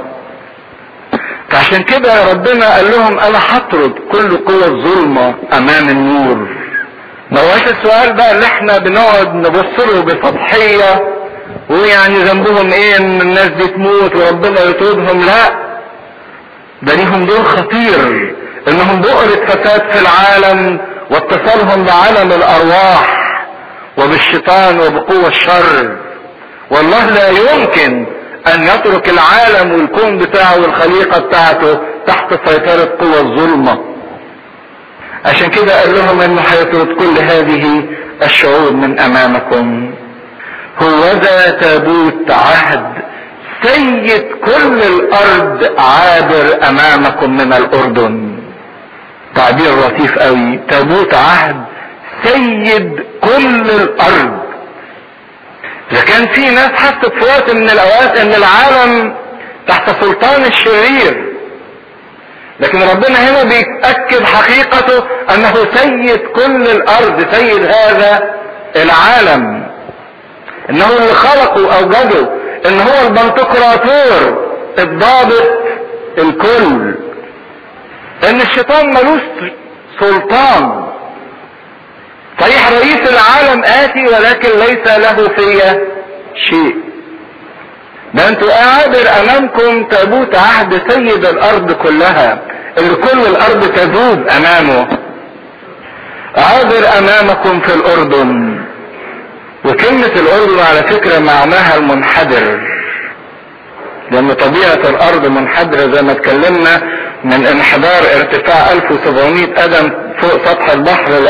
فعشان كده ربنا قال لهم انا هطرد كل قوة الظلمة امام النور ما هوش السؤال بقى اللي احنا بنقعد نبص له بسطحية ويعني ذنبهم ايه ان الناس دي تموت وربنا يطردهم لا ده ليهم دور خطير انهم بؤرة فساد في العالم واتصالهم بعالم الارواح وبالشيطان وبقوة الشر والله لا يمكن ان يترك العالم والكون بتاعه والخليقة بتاعته تحت سيطرة قوى الظلمة عشان كده قال لهم انه هيطرد كل هذه الشعوب من امامكم هوذا تابوت عهد سيد كل الارض عابر امامكم من الاردن تعبير لطيف قوي تابوت عهد سيد كل الارض اذا كان في ناس حست في وقت من الاوقات ان العالم تحت سلطان الشرير لكن ربنا هنا بيأكد حقيقته انه سيد كل الارض سيد هذا العالم انه اللي خلقه اوجده ان هو البنتقراطور الضابط الكل ان الشيطان ملوش سلطان صحيح رئيس العالم اتي ولكن ليس له فيا شيء ده انتوا قاعدر امامكم تابوت عهد سيد الارض كلها اللي كل الارض تذوب امامه عابر امامكم في الاردن وكلمة الاردن على فكرة معناها المنحدر لان طبيعة الارض منحدرة زي ما اتكلمنا من انحدار ارتفاع 1700 قدم فوق سطح البحر ل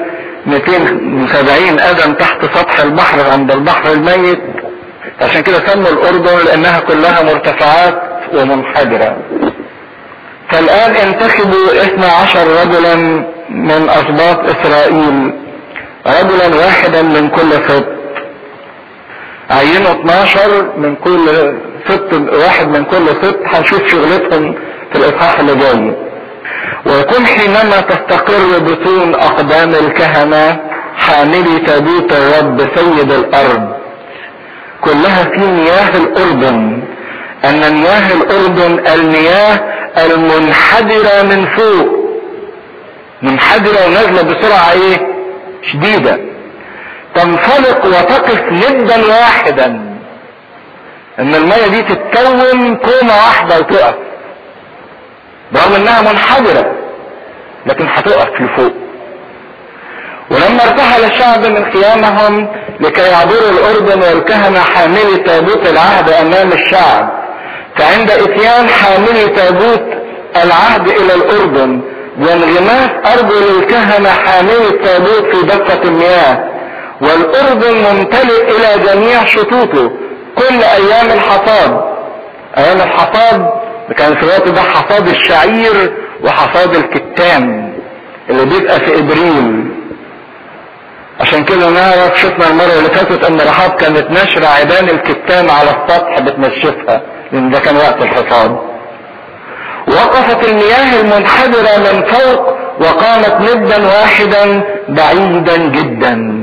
1270 قدم تحت سطح البحر عند البحر الميت عشان كده سموا الاردن لانها كلها مرتفعات ومنحدرة فالان انتخبوا 12 رجلا من اسباط اسرائيل رجلا واحدا من كل سبط عينوا 12 من كل سبط واحد من كل سبط هنشوف شغلتهم في الاصحاح اللي جاي ويكون حينما تستقر بطون اقدام الكهنة حاملي تابوت الرب سيد الارض كلها في مياه الاردن ان مياه الاردن المياه المنحدرة من فوق منحدرة ونازلة بسرعة ايه شديدة تنفلق وتقف ندا واحدا ان المية دي تتكون كومة واحدة وتقف برغم انها منحدرة لكن هتقف لفوق ولما ارتحل الشعب من خيامهم لكي يعبروا الاردن والكهنة حاملي تابوت العهد امام الشعب فعند اتيان حاملي تابوت العهد الى الاردن وانغماس ارجل الكهنة حاملي التابوت في دفة المياه والاردن ممتلئ الى جميع شطوطه كل ايام الحصاد ايام الحصاد كان في الوقت ده حصاد الشعير وحصاد الكتان اللي بيبقى في ابريل عشان كده نعرف شفنا المرة اللي فاتت ان رحاب كانت نشر عيدان الكتان على السطح بتنشفها لان ده كان وقت الحصاد وقفت المياه المنحدرة من فوق وقامت ندا واحدا بعيدا جدا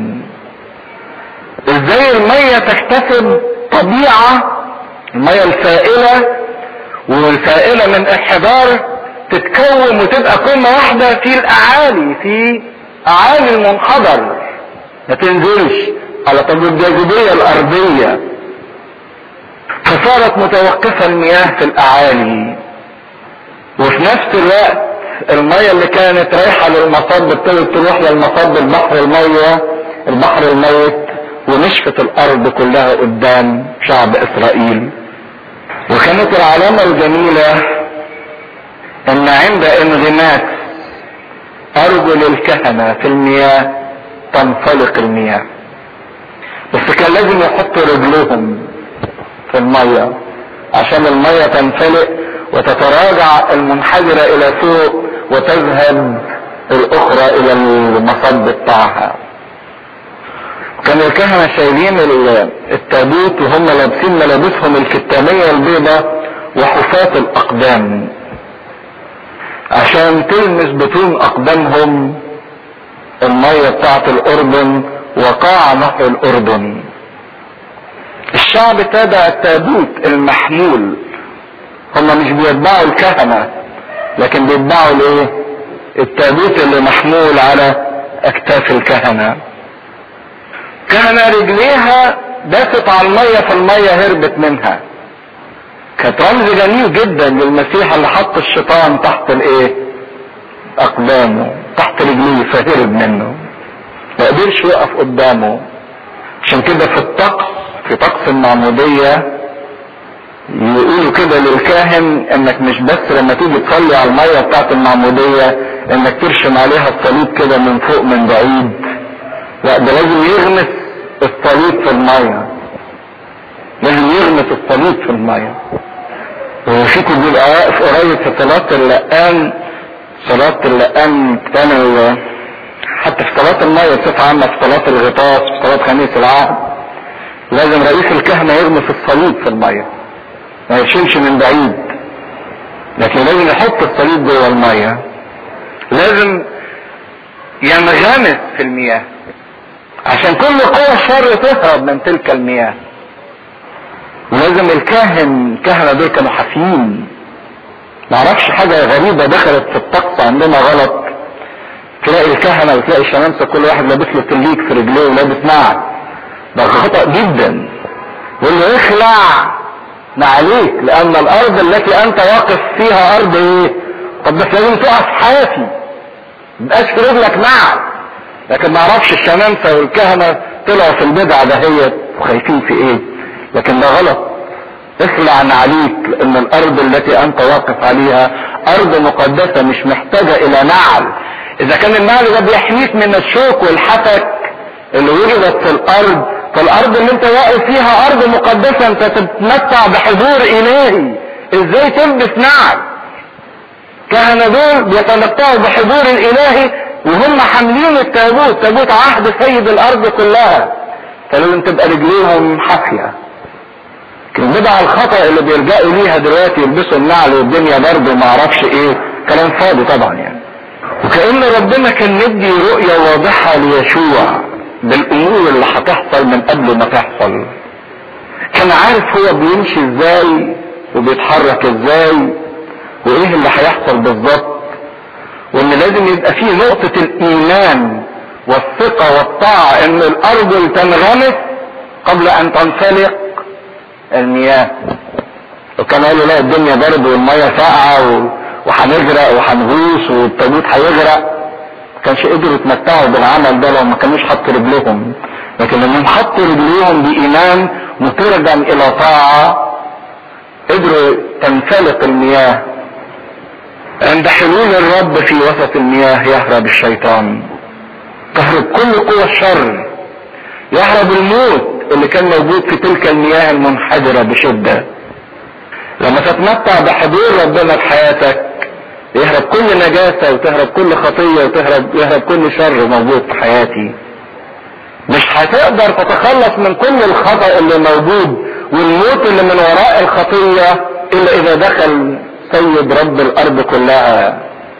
ازاي المية تكتسب طبيعة المية السائلة والسائلة من انحدار تتكون وتبقى كلمة واحدة في الاعالي في اعالي المنحدر ما تنزلش على طب الجاذبية الارضية فصارت متوقفة المياه في الاعالي وفي نفس الوقت المية اللي كانت رايحة للمصب ابتدت تروح للمصب البحر المية البحر الميت ونشفت الارض كلها قدام شعب اسرائيل وكانت العلامة الجميلة ان عند انغماس ارجل الكهنة في المياه تنفلق المياه بس كان لازم يحطوا رجلهم في المية عشان المية تنفلق وتتراجع المنحدرة الى فوق وتذهب الاخرى الى المصب بتاعها كان الكهنة شايلين التابوت وهم لابسين ملابسهم الكتانية البيضاء وحفاة الاقدام عشان تلمس بطون اقدامهم المية بتاعت الاردن وقاع نهر الاردن الشعب تابع التابوت المحمول هم مش بيتبعوا الكهنة لكن بيتبعوا الايه التابوت اللي محمول على اكتاف الكهنة كهنة رجليها داست على المية فالمية هربت منها كانت رمز جميل جدا للمسيح اللي حط الشيطان تحت الايه اقدامه تحت رجليه فهرب منه ما قدرش يقف قدامه عشان كده في الطقس في طقس المعمودية يقولوا كده للكاهن انك مش بس لما تيجي تصلي على المية بتاعت المعمودية انك ترشم عليها الصليب كده من فوق من بعيد لا ده لازم يغمس الصليب في المية لازم يغمس الصليب في المية وفيكم بيبقى واقف قريب في صلاة اللقان صلاة اللقان كانوا حتى في صلاة المية بصفة عامة في صلاة الغطاس في صلاة خميس العهد لازم رئيس الكهنة يغمس الصليب في المية ما يشيلش من بعيد لكن لازم يحط الصليب جوه المية لازم ينغمس في المياه عشان كل قوى الشر تهرب من تلك المياه ولازم الكاهن الكهنة دول كانوا حافيين معرفش حاجة غريبة دخلت في الطقس عندنا غلط تلاقي الكهنة وتلاقي الشمامسة كل واحد لابس له تليك في رجليه ولابس نعل ده خطأ جدا يقول له اخلع نعليك لان الارض التي انت واقف فيها ارض ايه طب بس لازم تقف حافي مبقاش في رجلك نعل لكن ما اعرفش الشمامسة والكهنة طلعوا في البدعة دهيت وخايفين في ايه لكن ده غلط اخلع نعليك لان الارض التي انت واقف عليها ارض مقدسة مش محتاجة الى نعل اذا كان النعل ده بيحميك من الشوك والحفك اللي وجدت في الارض فالارض اللي انت واقف فيها ارض مقدسة انت تتمتع بحضور الهي ازاي تلبس نعل كهنة دول بيتمتعوا بحضور الالهي وهم حاملين التابوت تابوت عهد سيد الارض كلها فلازم تبقى رجليهم حافية البدع الخطأ اللي بيلجأوا ليها دلوقتي يلبسوا النعل والدنيا برضه ما اعرفش ايه كلام فاضي طبعا يعني وكأن ربنا كان مدي رؤية واضحة ليشوع بالامور اللي هتحصل من قبل ما تحصل كان عارف هو بيمشي ازاي وبيتحرك ازاي وايه اللي هيحصل بالظبط وان لازم يبقى فيه نقطة الايمان والثقة والطاعة ان الارض تنغمس قبل ان تنفلق المياه وكان قالوا لا الدنيا برد والمية ساقعة وهنغرق وهنغوص والتابوت هيغرق كانش قدروا يتمتعوا بالعمل ده لو ما كانوش حطوا رجلهم لكن لما حطوا رجليهم بإيمان مترجا إلى طاعة قدروا تنفلق المياه عند حلول الرب في وسط المياه يهرب الشيطان تهرب كل قوى الشر يهرب الموت اللي كان موجود في تلك المياه المنحدرة بشدة لما تتمتع بحضور ربنا في حياتك يهرب كل نجاسة وتهرب كل خطية وتهرب يهرب كل شر موجود في حياتي مش هتقدر تتخلص من كل الخطأ اللي موجود والموت اللي من وراء الخطية الا اذا دخل سيد رب الارض كلها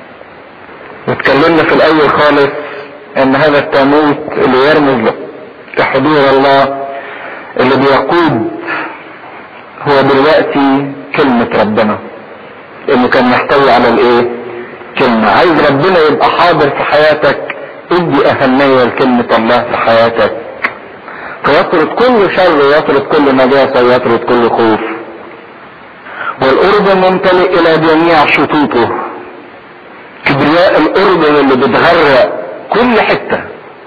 واتكلمنا في الاول خالص ان هذا التاموت اللي يرمز لحضور الله اللي بيقود هو دلوقتي كلمة ربنا انه كان محتوي على الايه كلمة عايز ربنا يبقى حاضر في حياتك ادي اهمية لكلمة الله في حياتك فيطرد كل شر ويطرد كل نجاسة ويطرد كل خوف والأردن ممتلئ إلى جميع شطوطه كبرياء الأردن اللي بتغرق كل حتة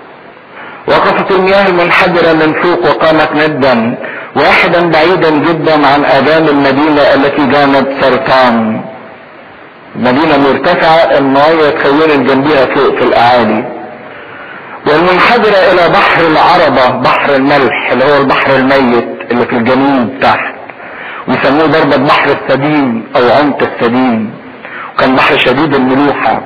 وقفت المياه المنحدرة من فوق وقامت ندا واحدا بعيدا جدا عن آذان المدينة التي جانت سرطان مدينة مرتفعة المياه تخيل جنبها فوق في الأعالي والمنحدرة إلى بحر العربة بحر الملح اللي هو البحر الميت اللي في الجنوب تحت ويسموه ضربة بحر السديم أو عمق السديم وكان بحر شديد الملوحة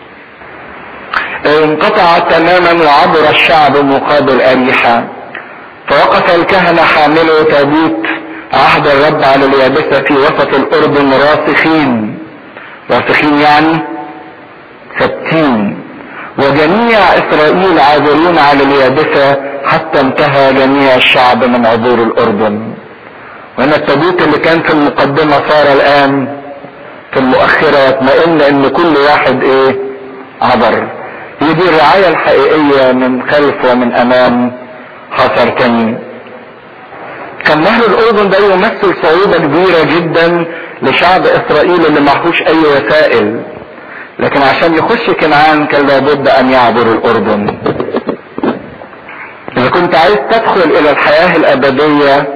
انقطع تماما وعبر الشعب مقابل أريحة فوقف الكهنة حاملوا تابوت عهد الرب على اليابسة في وسط الأردن راسخين راسخين يعني ثابتين وجميع إسرائيل عابرين على اليابسة حتى انتهى جميع الشعب من عبور الأردن وهنا التابوت اللي كان في المقدمة صار الآن في المؤخرة يطمئن إن كل واحد إيه عبر هي دي الرعاية الحقيقية من خلف ومن أمام حصر تاني كان نهر الأردن ده يمثل صعوبة كبيرة جدا لشعب إسرائيل اللي معهوش أي وسائل لكن عشان يخش كنعان كان لابد أن يعبر الأردن إذا كنت عايز تدخل إلى الحياة الأبدية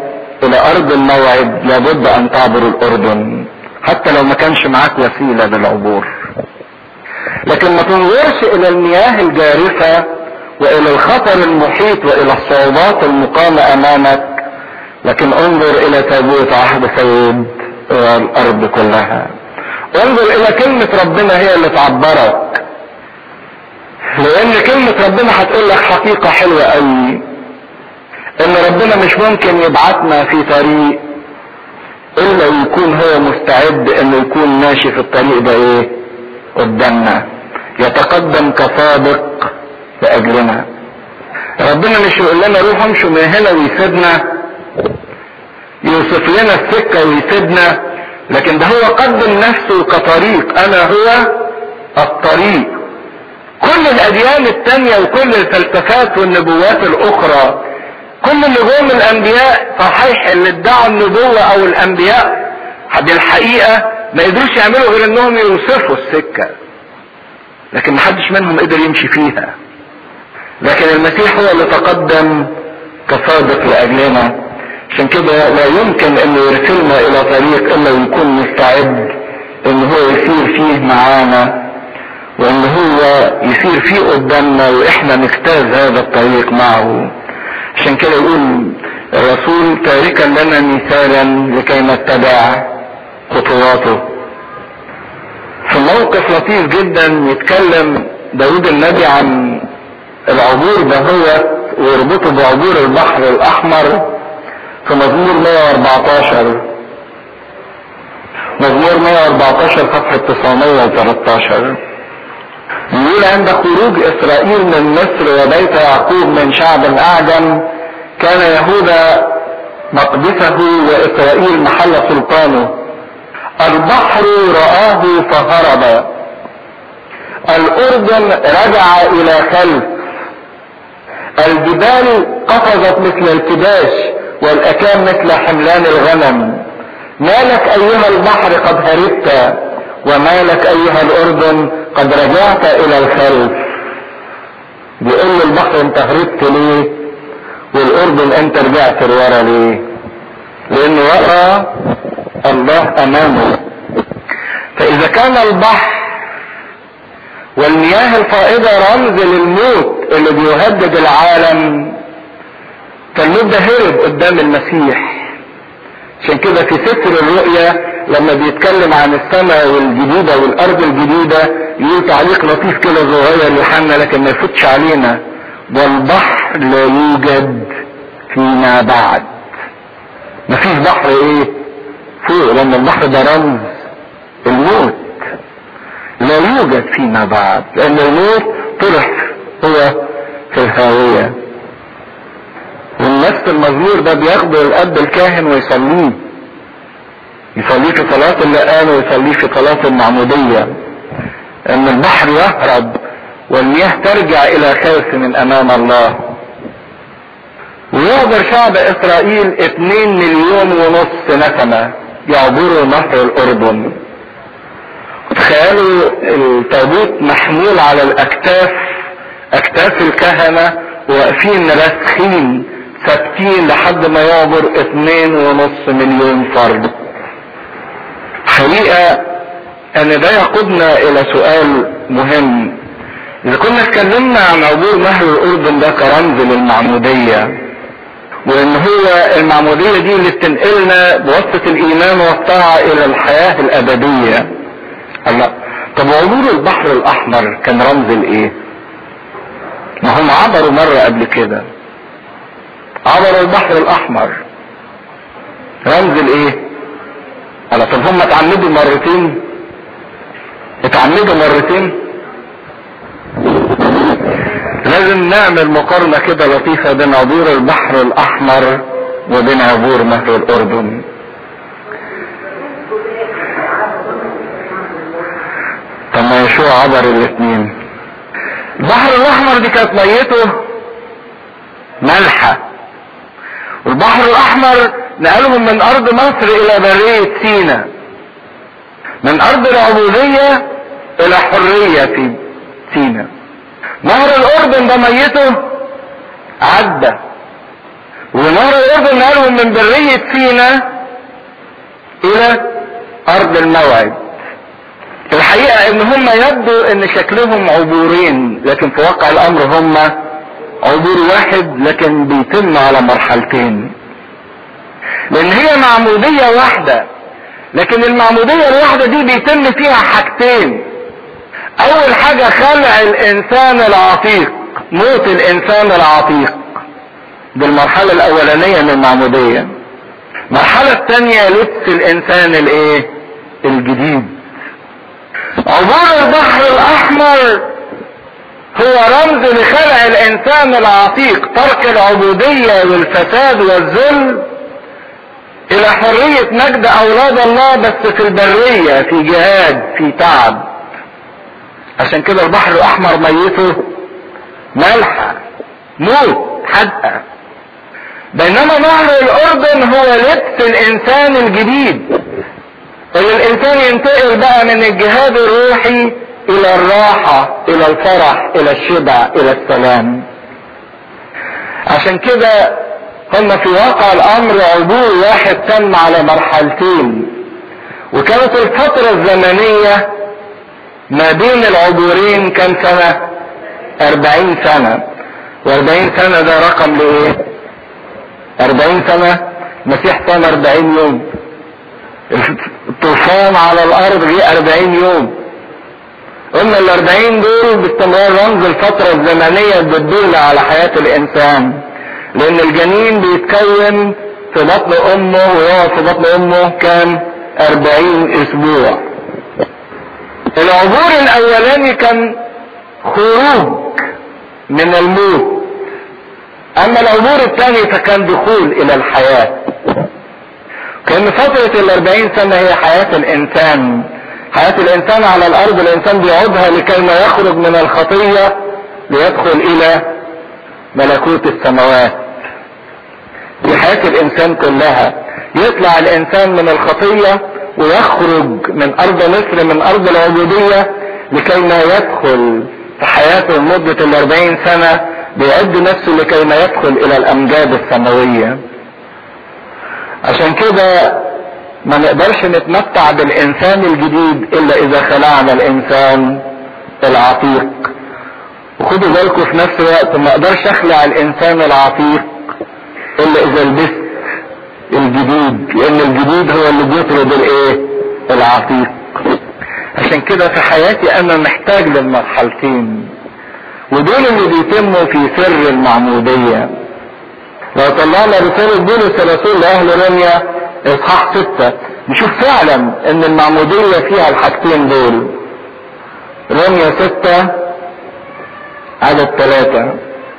الى ارض الموعد لابد ان تعبر الاردن حتى لو ما كانش معاك وسيلة للعبور لكن ما تنظرش الى المياه الجارفة والى الخطر المحيط والى الصعوبات المقامة امامك لكن انظر الى تابوت عهد سيد الارض كلها انظر الى كلمة ربنا هي اللي تعبرك لان كلمة ربنا هتقول لك حقيقة حلوة قوي ان ربنا مش ممكن يبعتنا في طريق الا يكون هو مستعد انه يكون ماشي في الطريق ده ايه قدامنا يتقدم كسابق لاجلنا ربنا مش يقول لنا روح امشوا من هنا ويسيبنا يوصف لنا السكة ويسيبنا لكن ده هو قدم نفسه كطريق انا هو الطريق كل الاديان التانية وكل الفلسفات والنبوات الاخرى كل نجوم الانبياء صحيح اللي ادعوا النبوة او الانبياء بالحقيقة ما قدروش يعملوا غير انهم يوصفوا السكة لكن محدش منهم قدر يمشي فيها لكن المسيح هو اللي تقدم كصادق لاجلنا عشان كده لا يمكن انه يرسلنا الى طريق الا ويكون مستعد ان هو يسير فيه معانا وان هو يسير فيه قدامنا واحنا نجتاز هذا الطريق معه عشان كده يقول الرسول تاركا لنا مثالا لكي نتبع خطواته في موقف لطيف جدا يتكلم داود النبي عن العبور ده هو ويربطه بعبور البحر الاحمر في مزمور 114 مزمور 114 صفحة 913 يقول عند خروج اسرائيل من مصر وبيت يعقوب من شعب اعجم كان يهوذا مقدسه واسرائيل محل سلطانه البحر رآه فهرب الاردن رجع الى خلف الجبال قفزت مثل الكباش والاكام مثل حملان الغنم ما لك ايها البحر قد هربت وما لك ايها الاردن قد رجعت الى الخلف بيقول البحر انت هربت ليه والاردن انت رجعت لورا ليه لان ورا الله امامه فاذا كان البحر والمياه الفائضة رمز للموت اللي بيهدد العالم فالموت ده هرب قدام المسيح عشان كده في سفر الرؤيا لما بيتكلم عن السماء والجديدة والارض الجديدة يقول تعليق لطيف كده صغير يوحنا لكن ما يفوتش علينا والبحر لا يوجد فيما بعد مفيش بحر ايه فوق لان البحر ده رمز الموت لا يوجد فيما بعد لان الموت طرح هو في الهاوية والنفس المزمور ده بياخده الاب الكاهن ويصليه يصليه في صلاة اللقان ويصليه في صلاة المعمودية ان البحر يهرب والمياه ترجع الى خاف من امام الله ويقدر شعب اسرائيل اتنين مليون ونص نسمة يعبروا نهر الاردن تخيلوا التابوت محمول على الاكتاف اكتاف الكهنة واقفين راسخين ثابتين لحد ما يعبر اتنين ونص مليون فرد حقيقة ان ده يقودنا الى سؤال مهم اذا كنا اتكلمنا عن عبور نهر الاردن ده كرمز للمعمودية وان هو المعمودية دي اللي بتنقلنا بواسطة الايمان والطاعة الى الحياة الابدية الله طب عبور البحر الاحمر كان رمز الايه ما هم عبروا مرة قبل كده عبروا البحر الاحمر رمز الايه على طب هم اتعمدوا مرتين اتعمدوا مرتين لازم نعمل مقارنة كده لطيفة بين عبور البحر الاحمر وبين عبور نهر الاردن طب ما يشوع عبر الاثنين البحر الاحمر دي كانت ميته مالحة والبحر الاحمر نقلهم من ارض مصر الى برية سينا من ارض العبودية الى حرية في سينا نهر الاردن ده ميته عدى ونهر الاردن نقلهم من برية سينا الى ارض الموعد الحقيقة ان هم يبدو ان شكلهم عبورين لكن في واقع الامر هم عبور واحد لكن بيتم على مرحلتين لان هي معمودية واحدة لكن المعمودية الواحدة دي بيتم فيها حاجتين اول حاجة خلع الانسان العتيق موت الانسان العتيق دي المرحلة الاولانية من المعمودية المرحلة الثانية لبس الانسان الايه الجديد عبور البحر الاحمر هو رمز لخلع الانسان العتيق ترك العبودية والفساد والذل الى حرية مجد اولاد الله بس في البرية في جهاد في تعب عشان كده البحر الاحمر ميته مالحة موت حدقة بينما نهر الاردن هو لبس الانسان الجديد اللي الانسان ينتقل بقى من الجهاد الروحي الى الراحة الى الفرح الى الشبع الى السلام عشان كده هم في واقع الامر عبور واحد تم على مرحلتين وكانت الفترة الزمنية ما بين العبورين كم سنة اربعين سنة واربعين سنة ده رقم لايه اربعين سنة المسيح صام اربعين يوم الطوفان على الارض جه اربعين يوم قلنا الاربعين دول باستمرار رمز الفترة الزمنية بتدل على حياة الانسان لان الجنين بيتكون في بطن امه ويقعد في بطن امه كام اربعين اسبوع العبور الاولاني كان خروج من الموت اما العبور الثاني فكان دخول الى الحياة كان فترة الاربعين سنة هي حياة الانسان حياة الانسان على الارض الانسان بيعودها لكي ما يخرج من الخطية ليدخل الى ملكوت السماوات في حياة الانسان كلها يطلع الانسان من الخطية ويخرج من ارض مصر من ارض العبودية لكي ما يدخل في حياته لمدة الاربعين سنة بيعد نفسه لكي ما يدخل الى الامجاد السماوية عشان كده ما نقدرش نتمتع بالانسان الجديد الا اذا خلعنا الانسان العتيق وخدوا بالكم في نفس الوقت ما اقدرش اخلع الانسان العتيق الا اذا لبست الجديد لان الجديد هو اللي بيطرد الايه العتيق عشان كده في حياتي انا محتاج للمرحلتين ودول اللي بيتموا في سر المعمودية لو طلعنا رسالة بولس الرسول لأهل روميا إصحاح ستة نشوف فعلا إن المعمودية فيها الحاجتين دول روميا ستة عدد ثلاثة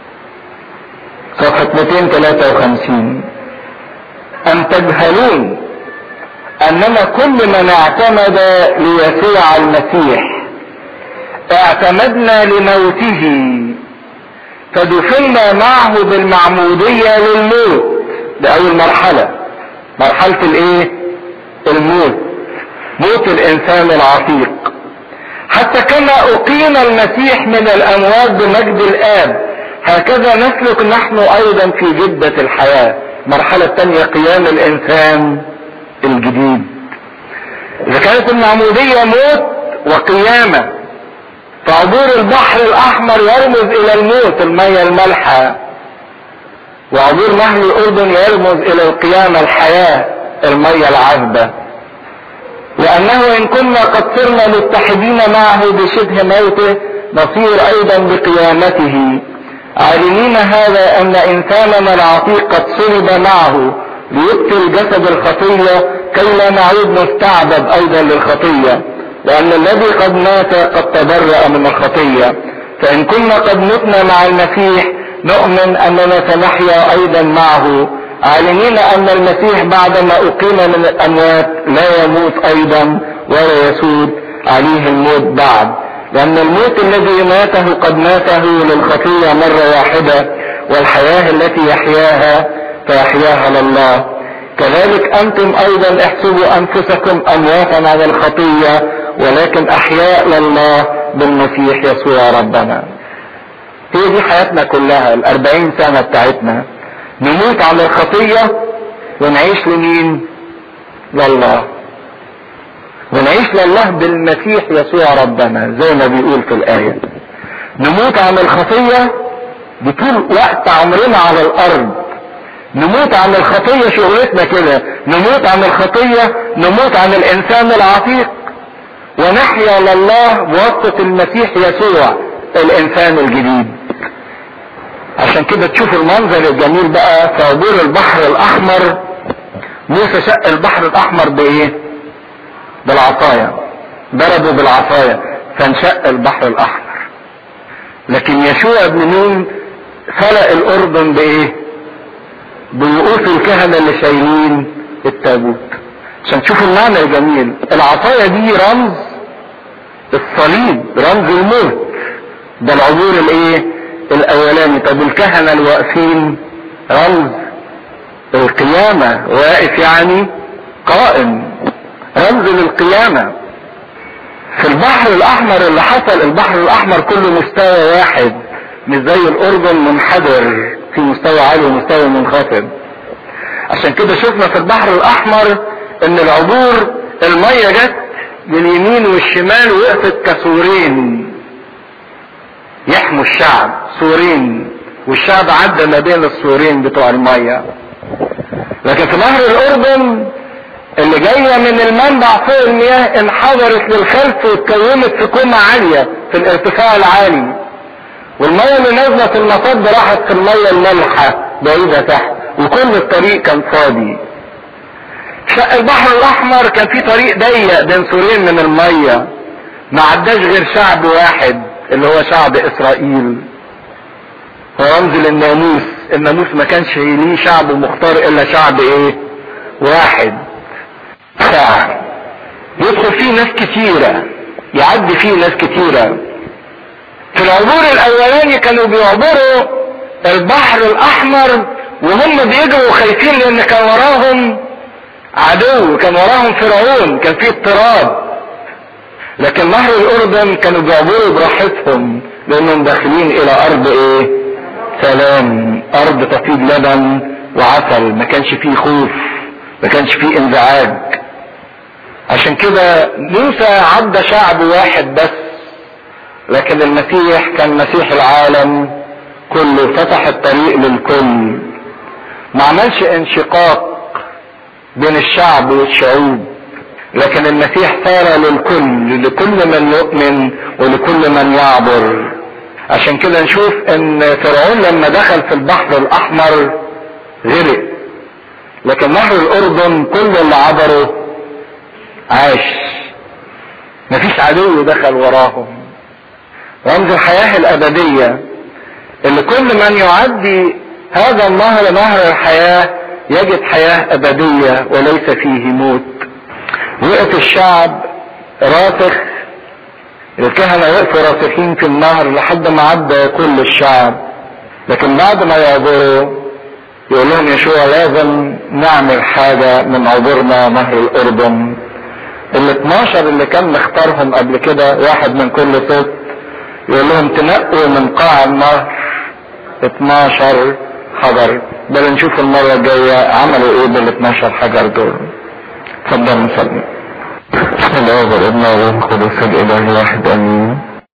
صفحة 253 أم تجهلون أننا كل من اعتمد ليسوع المسيح اعتمدنا لموته فدفنا معه بالمعمودية للموت ده أول مرحلة مرحلة الإيه؟ الموت موت الإنسان العتيق حتى كما أقيم المسيح من الأموات بمجد الآب هكذا نسلك نحن أيضا في جدة الحياة المرحلة الثانية قيام الإنسان الجديد إذا كانت المعمودية موت وقيامة فعبور البحر الأحمر يرمز إلى الموت المية المالحة وعبور نهر الأردن يرمز إلى القيامة الحياة المية العذبة لأنه إن كنا قد صرنا متحدين معه بشبه موته نصير أيضا بقيامته عالمين هذا أن إنساننا العتيق قد صلب معه ليبطل جسد الخطية كي لا نعود نستعبد أيضا للخطية لأن الذي قد مات قد تبرأ من الخطية فإن كنا قد متنا مع المسيح نؤمن أننا سنحيا أيضا معه عالمين أن المسيح بعدما أقيم من الأموات لا يموت أيضا ولا يسود عليه الموت بعد لأن الموت الذي ماته قد ماته للخطية مرة واحدة والحياة التي يحياها فيحياها لله كذلك أنتم أيضا احسبوا أنفسكم أمواتا على الخطية ولكن أحياء لله بالمسيح يسوع ربنا هي دي حياتنا كلها الأربعين سنة بتاعتنا نموت على الخطية ونعيش لمين لله ونعيش لله بالمسيح يسوع ربنا زي ما بيقول في الآية نموت عن الخطية بطول وقت عمرنا على الأرض نموت عن الخطية شغلتنا كده نموت عن الخطية نموت عن الإنسان العتيق ونحيا لله بواسطة المسيح يسوع الإنسان الجديد عشان كده تشوف المنظر الجميل بقى في عبور البحر الأحمر موسى شق البحر الأحمر بإيه؟ بالعصاية ضربوا بالعصاية فانشق البحر الأحمر لكن يشوع بن نون فلق الأردن بإيه؟ بوقوف الكهنة اللي شايلين التابوت عشان تشوفوا المعنى الجميل العصاية دي رمز الصليب رمز الموت ده العبور الايه الاولاني طب الكهنة الواقفين رمز القيامة واقف يعني قائم رمز للقيامة في البحر الاحمر اللي حصل البحر الاحمر كله مستوى واحد مش زي الاردن منحدر في مستوى عالي ومستوى منخفض عشان كده شفنا في البحر الاحمر ان العبور المية جت لليمين والشمال وقفت كسورين يحموا الشعب سورين والشعب عدى ما بين السورين بتوع المية لكن في نهر الاردن اللي جاية من المنبع فوق المياه انحدرت للخلف واتكونت في قمة عالية في الارتفاع العالي والمية اللي نازلة في المصب راحت في المية المالحة بعيدة تحت وكل الطريق كان فاضي شق البحر الاحمر كان في طريق ضيق بين سورين من المية ما عداش غير شعب واحد اللي هو شعب اسرائيل هو رمز للناموس الناموس ما كانش ليه شعب مختار الا شعب ايه واحد ساعة يدخل فيه ناس كتيرة يعدي فيه ناس كتيرة في العبور الاولاني كانوا بيعبروا البحر الاحمر وهم بيجروا خايفين لان كان وراهم عدو كان وراهم فرعون كان فيه اضطراب لكن نهر الاردن كانوا بيعبروا براحتهم لانهم داخلين الى ارض ايه سلام ارض تفيض لبن وعسل ما كانش فيه خوف ما كانش فيه انزعاج عشان كده موسى عدى شعب واحد بس لكن المسيح كان مسيح العالم كله فتح الطريق للكل ما عملش انشقاق بين الشعب والشعوب لكن المسيح صار للكل لكل من يؤمن ولكل من يعبر عشان كده نشوف ان فرعون لما دخل في البحر الاحمر غرق لكن نهر الاردن كل اللي عبره عاش مفيش عدو دخل وراهم رمز الحياة الابدية اللي كل من يعدي هذا النهر نهر الحياة يجد حياة ابدية وليس فيه موت وقف الشعب راسخ الكهنة وقفوا راسخين في النهر لحد ما عدى كل الشعب لكن بعد ما يعبروا يقول لهم يشوع لازم نعمل حاجة من عبورنا نهر الأردن ال 12 اللي كان مختارهم قبل كده واحد من كل صوت يقول لهم تنقوا من قاع النهر 12 حجر ده نشوف المرة الجاية عملوا ايه بال 12 حجر دول اتفضل نصلي بسم الله والابن والروح القدس الاله الواحد امين